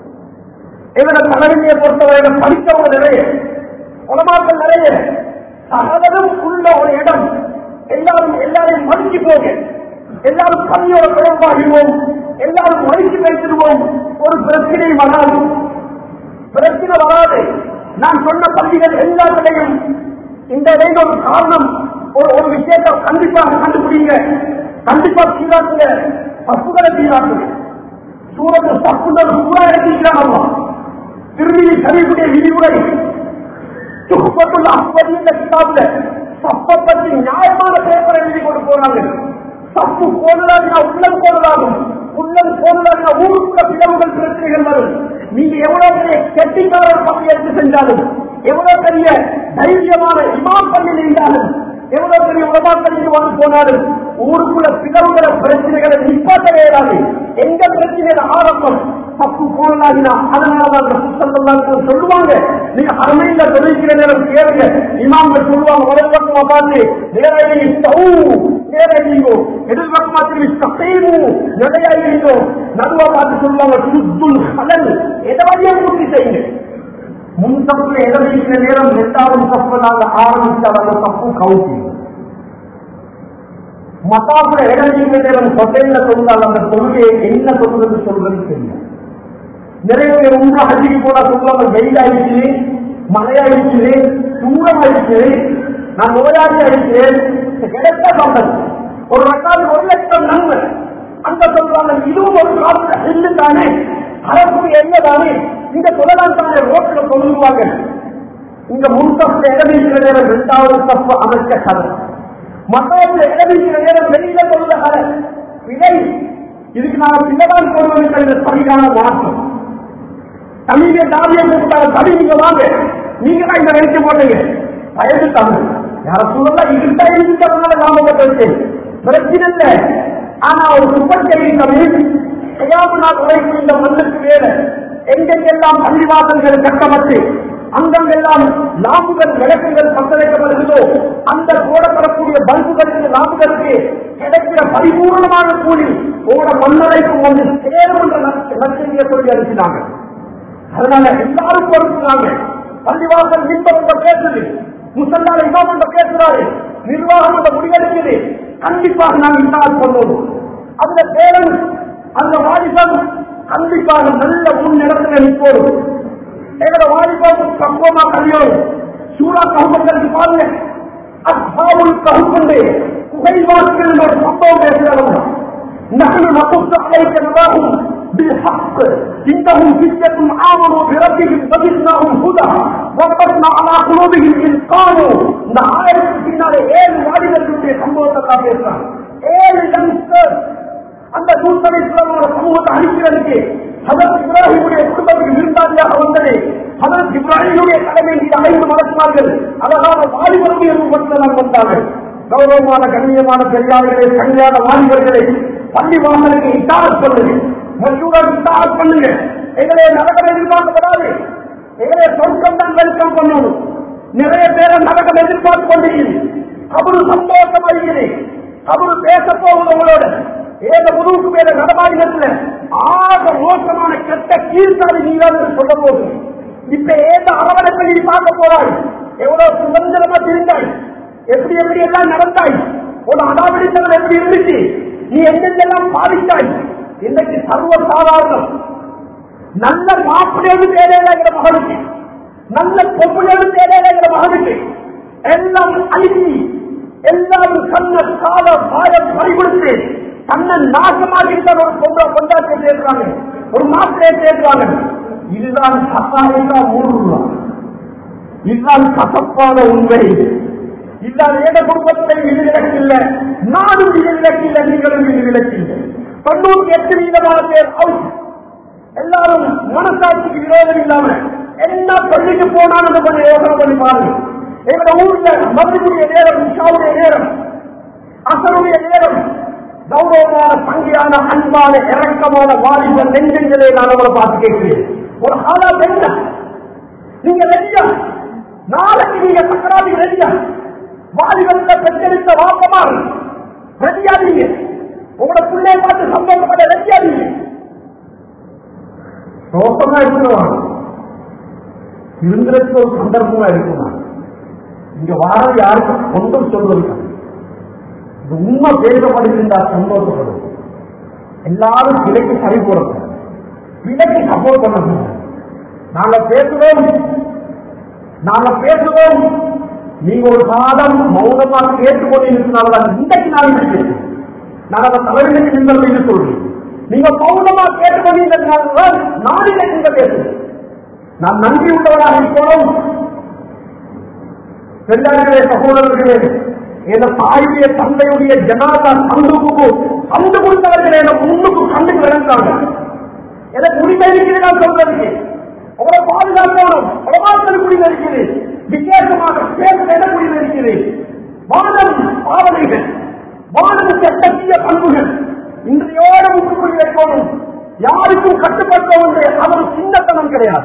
இவர தலைமையை பொறுத்தவரை படித்தவங்க நிறைய உலமாக்கள் நிறைய சகலதும் உள்ள ஒரு இடம் எல்லாரும் எல்லாரையும் மதிச்சு போக எல்லாரும் பள்ளியோட தொடர்பாகிடுவோம் எல்லாரும் மதிச்சு வைத்திருவோம் ஒரு பிரச்சனை வராது பிரச்சனை வராது நான் சொன்ன பள்ளிகள் எல்லாத்திலையும் இந்த இடையில ஒரு காரணம் ஒரு ஒரு விஷயத்தை கண்டிப்பாக கண்டுபிடிங்க கண்டிப்பா சீராக்குங்க தப்புகளை சீராக்குங்க சூரத்து தப்புகள் சூறா எடுத்துக்கிறாங்க திருமணி சரிவுடைய விதிமுறை துப்பத்துள்ள அப்படி இந்த கிதாபுல சப்ப பற்றி நியாயமான பேப்பரை எழுதி கொண்டு போறாங்க சப்பு போனதாகினா உள்ளம் போனதாகும் உள்ளம் போனதாகினா ஊருக்குள்ள பிளவுகள் பிரச்சனைகள் வரும் நீங்க எவ்வளவு பெரிய கெட்டிக்காரர் பள்ளி எடுத்து செஞ்சாலும் எவ்வளவு பெரிய தைரியமான இமாம் பள்ளி இருந்தாலும் எவ்வளவு பெரிய உலமாக்கள் வந்து போனாலும் ஊருக்குள்ள பிளவுகளை பிரச்சனைகளை நிப்பாட்ட இயலாது எந்த பிரச்சனையில ஆரம்பம் தப்பு போனாகினா அதனாலதான் சுத்தம் சொல்லுவாங்க நீங்க அருமையில தொழிற்கிற நேரம் கேளுங்க இமாம்கள் சொல்லுவாங்க முதல் பக்கமா பார்த்து நேரடி நேரடிங்கோ எதிர்பக்கமா திரும்பி சத்தைமு நிலையாயிருந்தோ நடுவா பார்த்து சொல்லுவாங்க சுத்துல் கலல் எதை வழியா பூர்த்தி செய்யுங்க முன் தப்புல எதிர்க்கிற நேரம் இரண்டாவது தப்பு நாங்க ஆரம்பிச்சால் அந்த தப்பு கவுத்தி மத்தாப்புல எதிர்க்கிற நேரம் சொட்டையில சொன்னால் அந்த கொள்கையை என்ன சொல்றது சொல்றது தெரியும் நிறைய பேர் உங்க ஹஜிக்கு போனா சொல்லுவாங்க வெயிலாயிடுச்சு மழையாயிடுச்சு தூரமாயிடுச்சு நான் நோயாளி ஆயிடுச்சேன் கிடைத்த சம்பளம் ஒரு ரெண்டாவது ஒரு லட்சம் நன்மை அந்த சொல்றாங்க இதுவும் ஒரு காலத்துல செல்லு தானே அரசு என்ன தானே இந்த சொல்லலாம் தானே ரோட்ல சொல்லுவாங்க இந்த முன் தப்பு இடவீழ்கிற நேரம் இரண்டாவது தப்பு அமைச்ச கதை மற்றவங்க இடவீழ்கிற நேரம் வெளியில சொல்ல கதை விதை இதுக்கு நாங்கள் பின்னதான் போடுவது சரியான மாற்றம் தமிழை தாவிய கூப்பிட்டாங்க தவி நீங்க வாங்க நீங்க தான் இந்த வெளிச்சம் போட்டீங்க வயது தமிழ் யார சொல்லலாம் இதுதான் இருக்கிறதுனால நாம வச்சேன் பிரச்சனை இல்லை ஆனா ஒரு முப்பத்தேழு தமிழ் செய்யாம நான் உழைக்கும் இந்த மண்ணுக்கு வேற எங்கெங்கெல்லாம் பள்ளிவாசல்கள் கட்டப்பட்டு அங்கெல்லாம் லாம்புகள் விளக்குகள் பங்களிக்கப்படுகிறதோ அந்த போடப்படக்கூடிய பல்புகளுக்கு லாம்புகளுக்கு கிடைக்கிற பரிபூர்ணமான கூலி போட மண்ணரைக்கும் வந்து சேரும் என்ற நச்சரியை சொல்லி அனுப்பினாங்க அதனால எல்லாரும் பொறுப்புறாங்க பள்ளிவாசல் நின்பவங்க பேசுது முசல்லால இமாமன்ற பேசுறாரு நிர்வாகம் அந்த முடிவெடுக்குது கண்டிப்பாக நாம் இன்னால் பண்ணணும் அந்த பேரன் அந்த வாலிபம் கண்டிப்பாக நல்ல முன்னிடத்துல நிற்போம் எங்களோட வாலிபம் சம்பவமா கல்யோம் சூழா கவுண்டர்களுக்கு பாருங்க அஸ்ஹாபுல் கவுண்டே புகைவாசிகள் ஒரு சம்பவம் பேசுகிறோம் نحن نقص عليك نباهم بالحق إنهم فتية آمنوا بربهم فزدناهم هدى وقفنا على قلوبهم إذ قالوا இந்த ஆயிரத்துக்கு பின்னாலே ஏழு வாலிபர்களுடைய சம்பவத்தை தான் பேசுறாங்க ஏழு யங்ஸ்டர்ஸ் அந்த நூத்தனை இஸ்லாமோட சமூகத்தை அழிக்கிறதுக்கு ஹதரத் இப்ராஹிமுடைய குடும்பத்துக்கு விருந்தாளியாக வந்தது ஹதரத் இப்ராஹிமுடைய கடமை மீது ஐந்து மலக்குமார்கள் அழகான வாலிபருடைய ரூபத்தில் வந்தார்கள் கௌரவமான கண்ணியமான பெரியார்களே கல்யாண வாலிபர்களே பள்ளி வாசலுக்கு இட்டாரத் பண்ணுங்க மசூரா இட்டாரத் பண்ணுங்க எங்களை நரகம் எதிர்பார்க்கப்படாது எங்களை சொர்க்கம் தான் வெல்கம் பண்ணணும் நிறைய பேரை நரகம் எதிர்பார்த்து கொண்டிருக்கிறது அவரு சந்தோஷம் அளிக்கிறேன் அவரு பேச போகுது உங்களோட ஏத முதுகுக்கு மேல நடமாடினத்துல ஆக மோசமான கெட்ட கீழ்த்தாடி நீங்க சொல்ல போகுது இப்ப ஏத அரவணைப்பை நீ பார்க்க போறாய் எவ்வளவு சுதந்திரமா இருந்தாய் எப்படி எப்படி எல்லாம் நடந்தாய் ஒரு அடாவடித்தவன் எப்படி இருந்துச்சு நீ எங்கெங்கெல்லாம் பாதித்தாய் இன்னைக்கு சர்வ சாதாரணம் நல்ல மாப்பிள்ளையோடு தேவையில்லைங்கிற மகனுக்கு நல்ல பொம்பளையோடு தேவையில்லைங்கிற மகனுக்கு எல்லாம் அழுகி எல்லாரும் கண்ண கால பாயம் பறிகொடுத்து தன்னை நாசமாகிட்டால் ஒரு பொம்பளை கொண்டாட்டை சேர்க்கிறாங்க ஒரு மாப்பிளையை சேர்க்கிறாங்க இதுதான் சசாரிக்கா மூணு இதுதான் கசப்பான உண்மை இல்லாத ஏத குடும்பத்தை விதிவிலக்கு இல்லை நானும் விதிவிலக்கு இல்லை நீங்களும் விதிவிலக்கு இல்லை தொண்ணூத்தி எட்டு வீதமான பேர் அவுட் எல்லாரும் மனசாட்சிக்கு விரோதம் இல்லாம என்ன சொல்லிட்டு போனாலும் கொஞ்சம் யோசனை பண்ணி பாருங்க எங்க ஊர்ல மதுடைய நேரம் இஷாவுடைய நேரம் அசருடைய நேரம் கௌரவமான சங்கையான அன்பான இறக்கமான வாலிபர் நெஞ்சங்களே நான் அவரை பார்த்து கேட்கிறேன் ஒரு ஆளா என்ன நீங்க ரெடியா நாளைக்கு நீங்க தக்கராதி ரெடியா வாலிபர்ல பெற்றெடுத்த வாப்பமா ரெடியா நீங்க உங்களோட பிள்ளைய பார்த்து சந்தோஷப்பட ரெடியா நீங்க ரோசமா இருக்கிறவாங்க இருந்திரத்துக்கு ஒரு சந்தர்ப்பமா இருக்குமா இங்க வாரம் யாருக்கும் சொந்தம் சொல்வது இது உண்மை பேசப்படுகின்றா சந்தோஷப்படும் எல்லாரும் விலைக்கு சரி போறது விலைக்கு சப்போர்ட் பண்ணணும் நாங்க பேசுவோம் நாங்க பேசுவோம் நீங்க ஒரு காலம் மௌனமா கேட்டுக்கொண்டிருக்கிறனால இன்றைக்கு நான் பேசுறேன் நான் அதை தலைவருக்கு நீங்கள் என்று சொல்றேன் நீங்க மௌனமா கேட்டுக்கொண்டிருக்கிறதுனால நான் இன்னைக்கு இங்க பேசுறேன் நான் நன்றி உள்ளவராக இருக்கிறோம் பெரியார்களே சகோதரர்களே என் தாயுடைய தந்தையுடைய ஜனாதா சந்துக்கு சந்து கொடுத்தவர்கள் என முன்னுக்கு கண்டுக்கு விளங்காங்க எனக்கு உரிமை இருக்குது நான் சொல்றதுக்கு அவரை பாதுகாக்கணும் பிரபாசனுக்கு உரிமை இருக்குது விசேஷமாக பேச எனக்கு உரிமை இருக்குது வானம் பாவனைகள் வானம் கட்டத்திய பண்புகள் இன்றையோட முற்றுப்புள்ளி வைக்கணும் யாருக்கும் கட்டுப்பட்டவன் அது ஒரு சின்னத்தனம் கிடையாது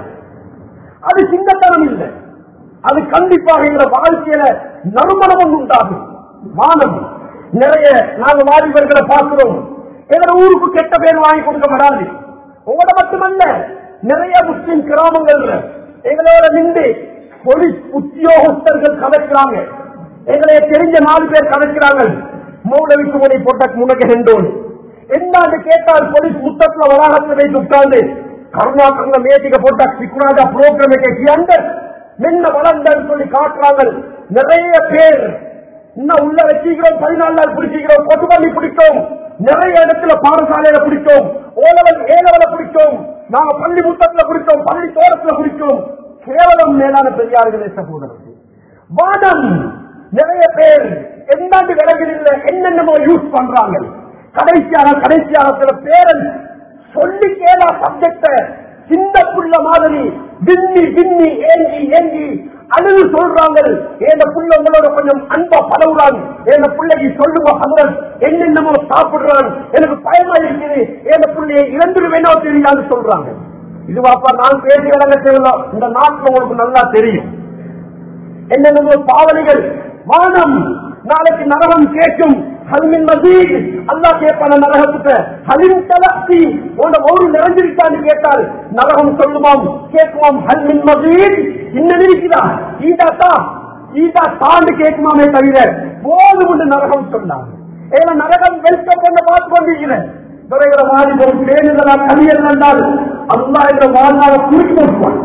அது சின்னத்தனம் இல்லை அது கண்டிப்பாக எங்களை வாழ்க்கையில நறுமணமும் உண்டாகும் வானம் நிறைய நாங்க வாலிபர்களை பார்க்கிறோம் எங்க ஊருக்கு கெட்ட பேர் வாங்கி கொடுக்கப்படாது உங்களோட மட்டுமல்ல நிறைய முஸ்லிம் கிராமங்கள்ல எங்களோட நின்று போலீஸ் உத்தியோகஸ்தர்கள் கதைக்கிறாங்க எங்களை தெரிஞ்ச நாலு பேர் கதைக்கிறாங்க மௌலவிக்கு முனை போட்ட முனக்கு ஹெண்டோன் என்னான்னு கேட்டால் போலீஸ் முத்தத்துல வளாகத்தில் வைத்து உட்கார்ந்து கருணாகரங்க மேதிக போட்டா சிக்குனாத புரோகிராம் கேட்கியாங்க மென்ன வளர்ந்தன்னு சொல்லி காட்டுறாங்க நிறைய பேர் இன்னும் உள்ள வச்சுக்கிறோம் பதினாலு நாள் பிடிச்சிக்கிறோம் கொட்டு பண்ணி பிடிச்சோம் நிறைய இடத்துல பாடசாலையில பிடிச்சோம் ஓலவல் ஏலவல பிடிச்சோம் நாங்க பள்ளி முத்தத்துல பிடிச்சோம் பள்ளி தோரத்துல பிடிச்சோம் கேவலம் மேலான பெரியார்களே சகோதரர்கள் வாதம் நிறைய பேர் எந்தாண்டு விலகில் இல்லை என்னென்னமோ யூஸ் பண்றாங்க கடைசியாக கடைசியாக சில பேரன் சொல்லி கேளா சப்ஜெக்ட சின்ன புள்ள மாதிரி விண்ணி விண்ணி ஏங்கி ஏங்கி அழுது சொல்றாங்க என் புள்ள உங்களோட கொஞ்சம் அன்பா பழகுறாங்க என் பிள்ளைக்கு சொல்லுங்க ஹசரத் என்னென்னமோ சாப்பிடுறான் எனக்கு பயமா இருக்குது என் பிள்ளையை இழந்துருவேனோ தெரியாது சொல்றாங்க இது வாப்பா நான் பேசி விளங்க தேவையில்ல இந்த நாட்டுல உங்களுக்கு நல்லா தெரியும் என்னென்னமோ பாவனைகள் வானம் நாளைக்கு நரகம் கேட்கும் ஹல்மின் மசீத் அல்லா கேட்பான நரகத்துக்கு ஹலிம் தலக்தி உன ஒரு நிறைஞ்சிருக்கான்னு கேட்டால் நரகம் சொல்லுமாம் கேட்குமாம் ஹல்மின் மசீத் இன்னும் இருக்குதா ஈதாத்தா ஈதா தாண்டு கேட்குமாமே தவிர போதும் என்று நரகம் சொன்னாங்க ஏன்னா நரகம் வெல்கம் பண்ண பார்த்து கொண்டிருக்கிறேன் துறைகிற மாதிரி ஒரு பேருந்தலா கலியல் என்றால் அல்லா என்ற வாழ்நாள குறித்து போட்டுவான்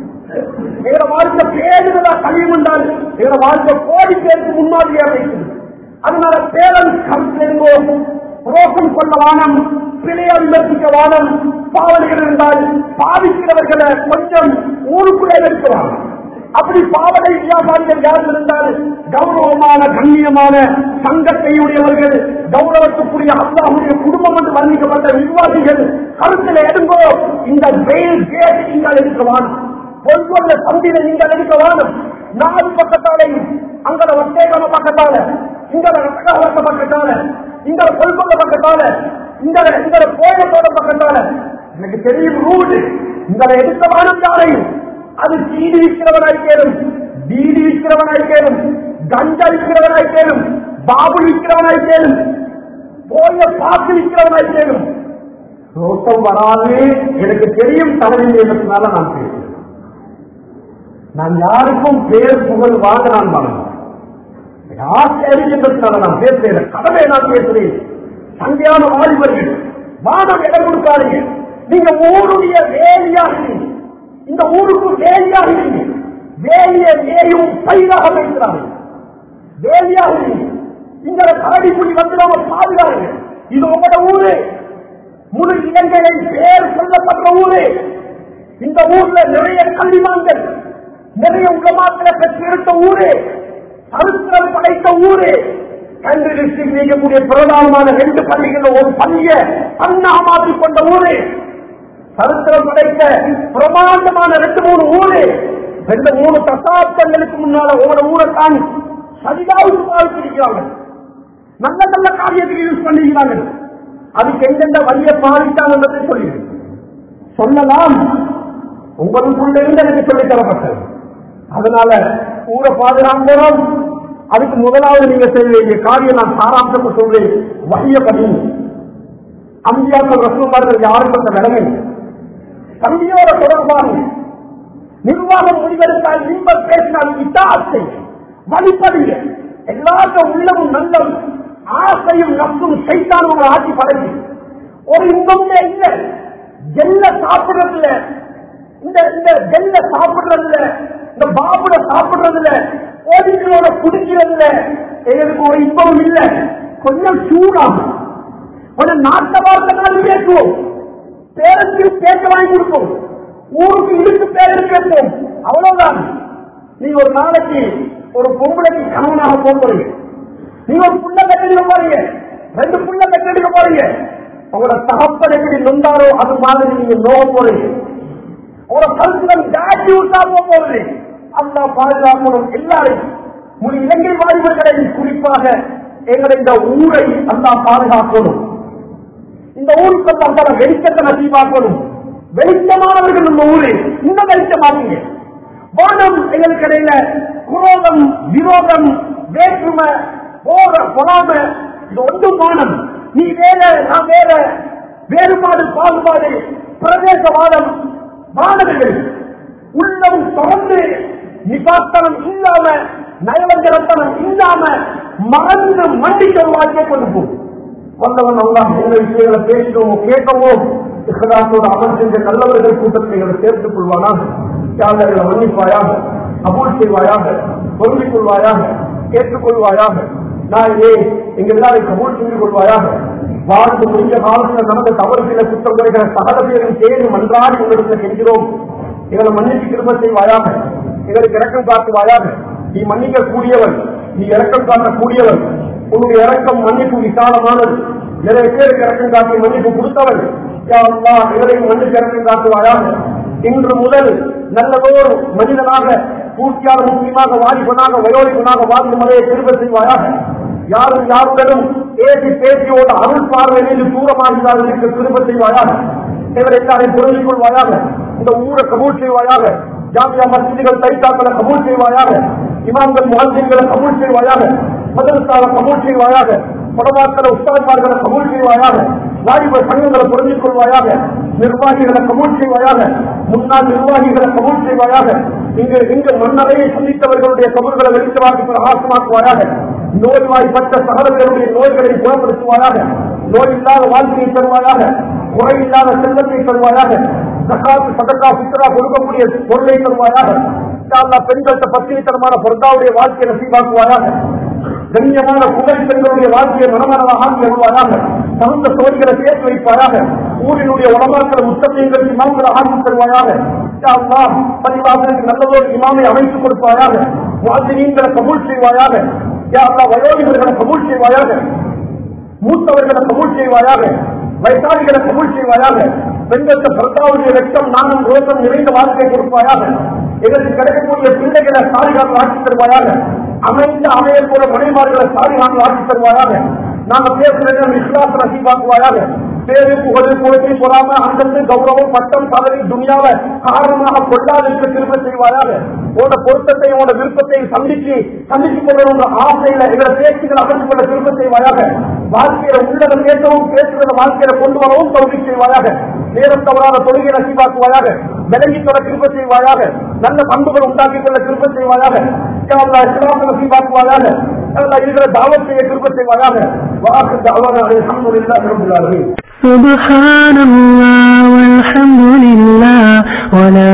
எங்களோட வாழ்க்கை பேருந்தலா கழியும் என்றால் எங்களோட வாழ்க்கை கோடி பேருக்கு முன்னாடியாக இருக்குது அதனால பேரன் கருத்திலிருந்தோ ரோக்கம் கொள்ள வானம் பிழையா விமர்சிக்க வானம் பாவனைகள் இருந்தால் பாதிக்கிறவர்களை கொஞ்சம் ஊருக்குள்ளே இருக்கிறாங்க அப்படி பாவனை வியாபாரிகள் யார் இருந்தால் கௌரவமான கண்ணியமான சங்கத்தையுடையவர்கள் கௌரவத்துக்குரிய அல்லாஹுடைய குடும்பம் என்று வர்ணிக்கப்பட்ட நிர்வாகிகள் கருத்தில் எடுங்கோ இந்த வெயில் கேட் நீங்கள் எடுக்கவான் பொன்கொள்ள சந்தில நீங்கள் எடுக்கவானும் நாலு பக்கத்தாலையும் அங்கட வசேகம பக்கத்தால இங்கட ரத்தகாலத்த பக்கத்தால இங்கட பொல்கொள்ள பக்கத்தால இந்த இந்த கோயத்தோட பக்கத்தால எனக்கு தெரியும் ரூட் இந்த எடுத்த வானம் யாரையும் அது சீடி விற்கிறவனாய் கேளும் பீடி விற்கிறவனாய் கேளும் கஞ்சா விற்கிறவனாய் கேளும் பாபு விற்கிறவனாய் கேளும் போய பாக்கு விற்கிறவனாய் கேளும் ரோட்டம் வராது எனக்கு தெரியும் தலைமை என்பதனால நான் பேசுறேன் நான் யாருக்கும் பேர் புகழ் வாங்க நான் வாங்க ஆச்சரியத்தினால நான் பேசுறேன் கடமை நான் பேசுறேன் சங்கையான வாலிபர்கள் வானம் இடம் கொடுக்காதீங்க நீங்க ஊருடைய வேலியாக இருங்க. இந்த ஊருக்கு வேலியாக இருங்க வேலிய வேயும் பயிராக வைக்கிறாங்க வேலியாக இருங்க இந்த கரடி புள்ளி வந்து நம்ம பாதுகாருங்க இது உங்களோட ஊரு முழு இலங்கையை பேர் சொல்லப்பட்ட ஊரு இந்த ஊர்ல நிறைய கல்விமான்கள் நிறைய உலமாக்களை பெற்றெடுத்த ஊரு சரித்திரம் படைத்த ஊரு கண்டு டிஸ்ட்ரிக்ட் நீக்கக்கூடிய பிரதானமான ரெண்டு பள்ளிகள் ஒரு பள்ளிய அண்ணா மாற்றி கொண்ட ஊரு சரித்திரம் படைத்த பிரமாண்டமான ரெண்டு மூணு ஊரு ரெண்டு மூணு தசாப்தங்களுக்கு முன்னால உங்களோட ஊரை தான் சரிதாவது பாதிச்சிருக்கிறாங்க நல்ல நல்ல காரியத்துக்கு யூஸ் பண்ணிக்கிறாங்க அதுக்கு எந்தெந்த வழியை பாதித்தாங்கன்றதை சொல்லி சொல்லலாம் உங்களுக்குள்ள இருந்து எனக்கு சொல்லித் தரப்பட்டது அதனால ஊரை பாதுகாக்கிறோம் அதுக்கு முதலாவது நீங்க செய்ய வேண்டிய காரியம் நான் சாராம்சம் சொல்றேன் வகைய பணி அம்பியாக்கள் ரசூமார்கள் யாரும் அந்த நிலைமை தம்பியோட தொடர்பாக நிர்வாகம் முடிவெடுத்தால் இன்பம் பேசினால் இட்டாசை வழிபடுங்க எல்லாருக்கும் உள்ளமும் நல்லம் ஆசையும் நப்பும் சைத்தான் உங்களை ஆட்சி படைச்சு ஒரு இன்பமே இல்லை ஜெல்ல சாப்பிடுறதுல இந்த இந்த ஜெல்ல சாப்பிடுறதுல இந்த பாபுல சாப்பிடுறதுல ஓடிகளோட குடிக்கிறதுல எங்களுக்கு ஒரு இன்பம் இல்லை கொஞ்சம் சூடாகும் கொஞ்சம் நாட்ட வார்த்தை பேசுவோம் பேருக்கு பேச்ச வாங்கி கொடுப்போம் ஊருக்கு இருக்கு பேருக்கு கேட்போம் அவ்வளவுதான் நீ ஒரு நாளைக்கு ஒரு பொம்பளைக்கு கணவனாக போக போறீங்க நீங்க ஒரு புள்ள கட்டடிக்க போறீங்க ரெண்டு புள்ள கட்டடிக்க போறீங்க உங்களோட தகப்பன் எப்படி நொந்தாரோ அது மாதிரி நீங்க நோக போறீங்க உங்களோட கருத்துடன் ஜாட்டி விட்டா போக போறது அல்லா பாதுகாக்கணும் எல்லாரையும் முழு இலங்கை வாலிபர்களை குறிப்பாக எங்களை இந்த ஊரை அல்லா பாதுகாக்கணும் இந்த ஊருக்கு அந்த வெளிச்சத்தை நசீவாக்கணும் வெளிச்சமானவர்கள் நம்ம ஊரு இன்னும் வெளிச்சமாக்குங்க வானம் எங்களுக்கு இடையில குரோதம் விரோதம் வேற்றுமை போக பொறாம இது ஒன்றும் வானம் நீ வேற நான் வேற வேறுபாடு பாகுபாடு பிரதேசவாதம் மாணவர்கள் உள்ளம் தொடர்ந்து நிபாத்தனம் இல்லாம நயவஞ்சனத்தனம் இல்லாம மறந்து மண்டிக்க வாழ்க்கை கொண்டு போகும் வந்தவன் அல்லாஹ் என்ன விஷயங்களை பேசினோமோ கேட்டோமோ இஸ்லாத்தோட அமல் செஞ்ச நல்லவர்கள் கூட்டத்தை எங்களை சேர்த்துக் கொள்வானாக யாழ்களை மன்னிப்பாயாக அபூல் செய்வாயாக பொருந்திக் கொள்வாயாக ஏற்றுக்கொள்வாயாக நான் ஏன் எங்க எல்லாரும் கபூல் செய்து கொள்வாயாக வாழ்ந்து முடிஞ்ச காலத்தில் நடந்த தவறுகளை குற்றம் குறைகிற சகதவியரும் தேடி மன்றாடி உங்களுக்கு கெஞ்கிறோம் எங்களை மன்னித்து திரும்ப செய்வாயாக எங்களுக்கு இறக்கம் காட்டுவாயாக நீ மன்னிக்க கூடியவன் நீ இறக்கம் காட்டக்கூடியவன் உன்னுடைய இறக்கம் மன்னிப்பு விசாலமானது நிறைய பேருக்கு இறக்கம் காட்டி மன்னிப்பு கொடுத்தவன் யா அல்லாஹ் எங்களையும் மன்னிப்பு இறக்கம் காட்டுவாயாக இன்று முதல் நல்லதோர் மனிதனாக பூர்த்தியாக முக்கியமாக வாலிபனாக வயோதிபனாக வாழ்ந்து முறையை திரும்ப செய்வாயாக யாரும் யாருடனும் பேசி பேசியோட அருள் பார்வையிலிருந்து தூரமாக இருக்க திரும்ப செய்வாயாக இவரை எல்லாரையும் புரிந்து கொள்வாயாக இந்த ஊரை கபூல் செய்வாயாக ஜாமியா மசிதிகள் தைத்தாக்களை கபூல் செய்வாயாக இமாம்கள் முகந்திகளை கபூல் செய்வாயாக மதரசாவை கபூல் செய்வாயாக படமாக்களை உஸ்தாத்மார்களை கபூல் செய்வாயாக வாலிப சங்கங்களை புரிஞ்சுக் கொள்வாயாக நிர்வாகிகளை கபூல் செய்வாயாக முன்னாள் நிர்வாகிகளை கபூல் செய்வாயாக இங்கு இங்கு மன்னரையை சந்தித்தவர்களுடைய கபூர்களை வெளிச்சமாக்கி பிரகாசமாக்குவாயாக நோய்வாய்ப்பட்ட சகலர்களுடைய நோய்களை குணப்படுத்துவாயாக நோய் இல்லாத வாழ்க்கையை தருவாயாக குறை இல்லாத செல்வத்தை தருவாயாக சகாத்து சதக்கா சித்தரா கொடுக்கக்கூடிய பொருளை தருவாயாக அல்லா பெண்கள்கிட்ட பத்திரித்தனமான பொருந்தாவுடைய வாழ்க்கையை நசீவாக்குவாயாக கண்ணியமான குமரி பெண்களுடைய வாழ்க்கையை மனமனமாக ஆக்கி வருவாயாக தகுந்த சோழிகளை சேர்த்து வைப்பாயாக ஊரினுடைய உடமாக்களை முத்தமையங்கள் இமாம்களை ஆக்கி தருவாயாக பதிவாசலுக்கு நல்லதொரு இமாமை அமைத்துக் கொடுப்பாயாக வாசினீங்களை கபூல் செய்வாயாக யா அல்லாஹ் வயோதிபர்களை கபூல் செய்வாயாக மூத்தவர்களை கபூல் செய்வாயாக வயசாளிகளை கபூல் செய்வாயாக பெண்களுக்கு பர்த்தாவுடைய லட்சம் நானும் ரோசம் நிறைந்த வாழ்க்கையை கொடுப்பாயாக எங்களுக்கு கிடைக்கக்கூடிய பிள்ளைகளை சாதிகாக ஆட்சி தருவாயாக அமைந்த அமையல் போல மனைமார்களை சாதிகாக ஆட்சி தருவாயாக நாங்க பேசுறது விசுவாச நசீவாக்குவாயாக பேரு புகழ் புகழ்ச்சி பொறாம அந்தந்து கௌரவம் பட்டம் பதவி துணியாவை காரணமாக கொள்ளாதற்கு திரும்ப செய்வாயாக உன்னோட பொருத்தத்தை உன்னோட விருப்பத்தை சந்திச்சு சந்திச்சு கொள்ளணும் ஆசையில எங்களை பேச்சுகள் அமைந்து கொள்ள திரும்ப செய்வாயாக வாழ்க்கையில உள்ளதை பேசவும் பேசுகிறத வாழ்க்கையில கொண்டு வரவும் தகுதி செய்வாயாக நேரம் தவறாத தொழுகை நசீவாக்குவாயாக விலகி தொட திரும்ப செய்வாயாக நல்ல பண்புகள் உண்டாக்கி கொள்ள திரும்ப செய்வாயாக இஸ்லாம நசீவாக்குவாயாக இருக்கிற தாவத் செய்ய திரும்ப செய்வாயாக வாக்கு தாவான அல்ஹம்துலில்லாஹி ரப்பில் ஆலமீன் سبحان الله والحمد لله ولا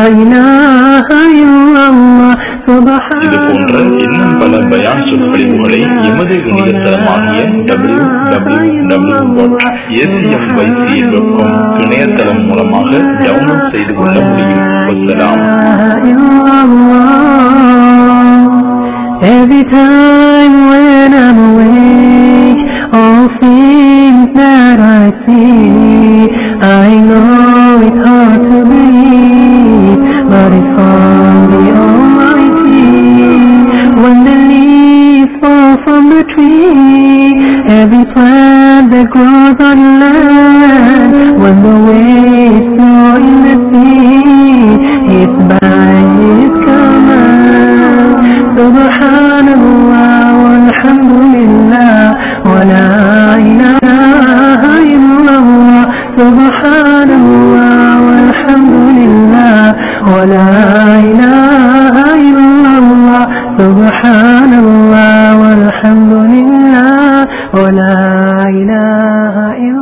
إله إلا الله سبحان இது போன்ற இன்னும் பல பயான் சொற்பொழிவுகளை எமது இணையதளமாகிய W W W dot ACMYC dot com இணையதளம் மூலமாக டவுன்லோட் செய்து கொள்ள முடியும் வசலாம் إله إلا الله Every time when I'm awake, all things that I see, I know it's hard to believe, but it's from the Almighty. When the leaves fall from the tree, every plant that grows on land, when the waves flow in the sea, it's by His command. Subhanallah walhamdulillah wa la ilaha illallah. Subhanallah walhamdulillah wa la ilaha illallah. Subhanallah walhamdulillah wa la ilaha illallah.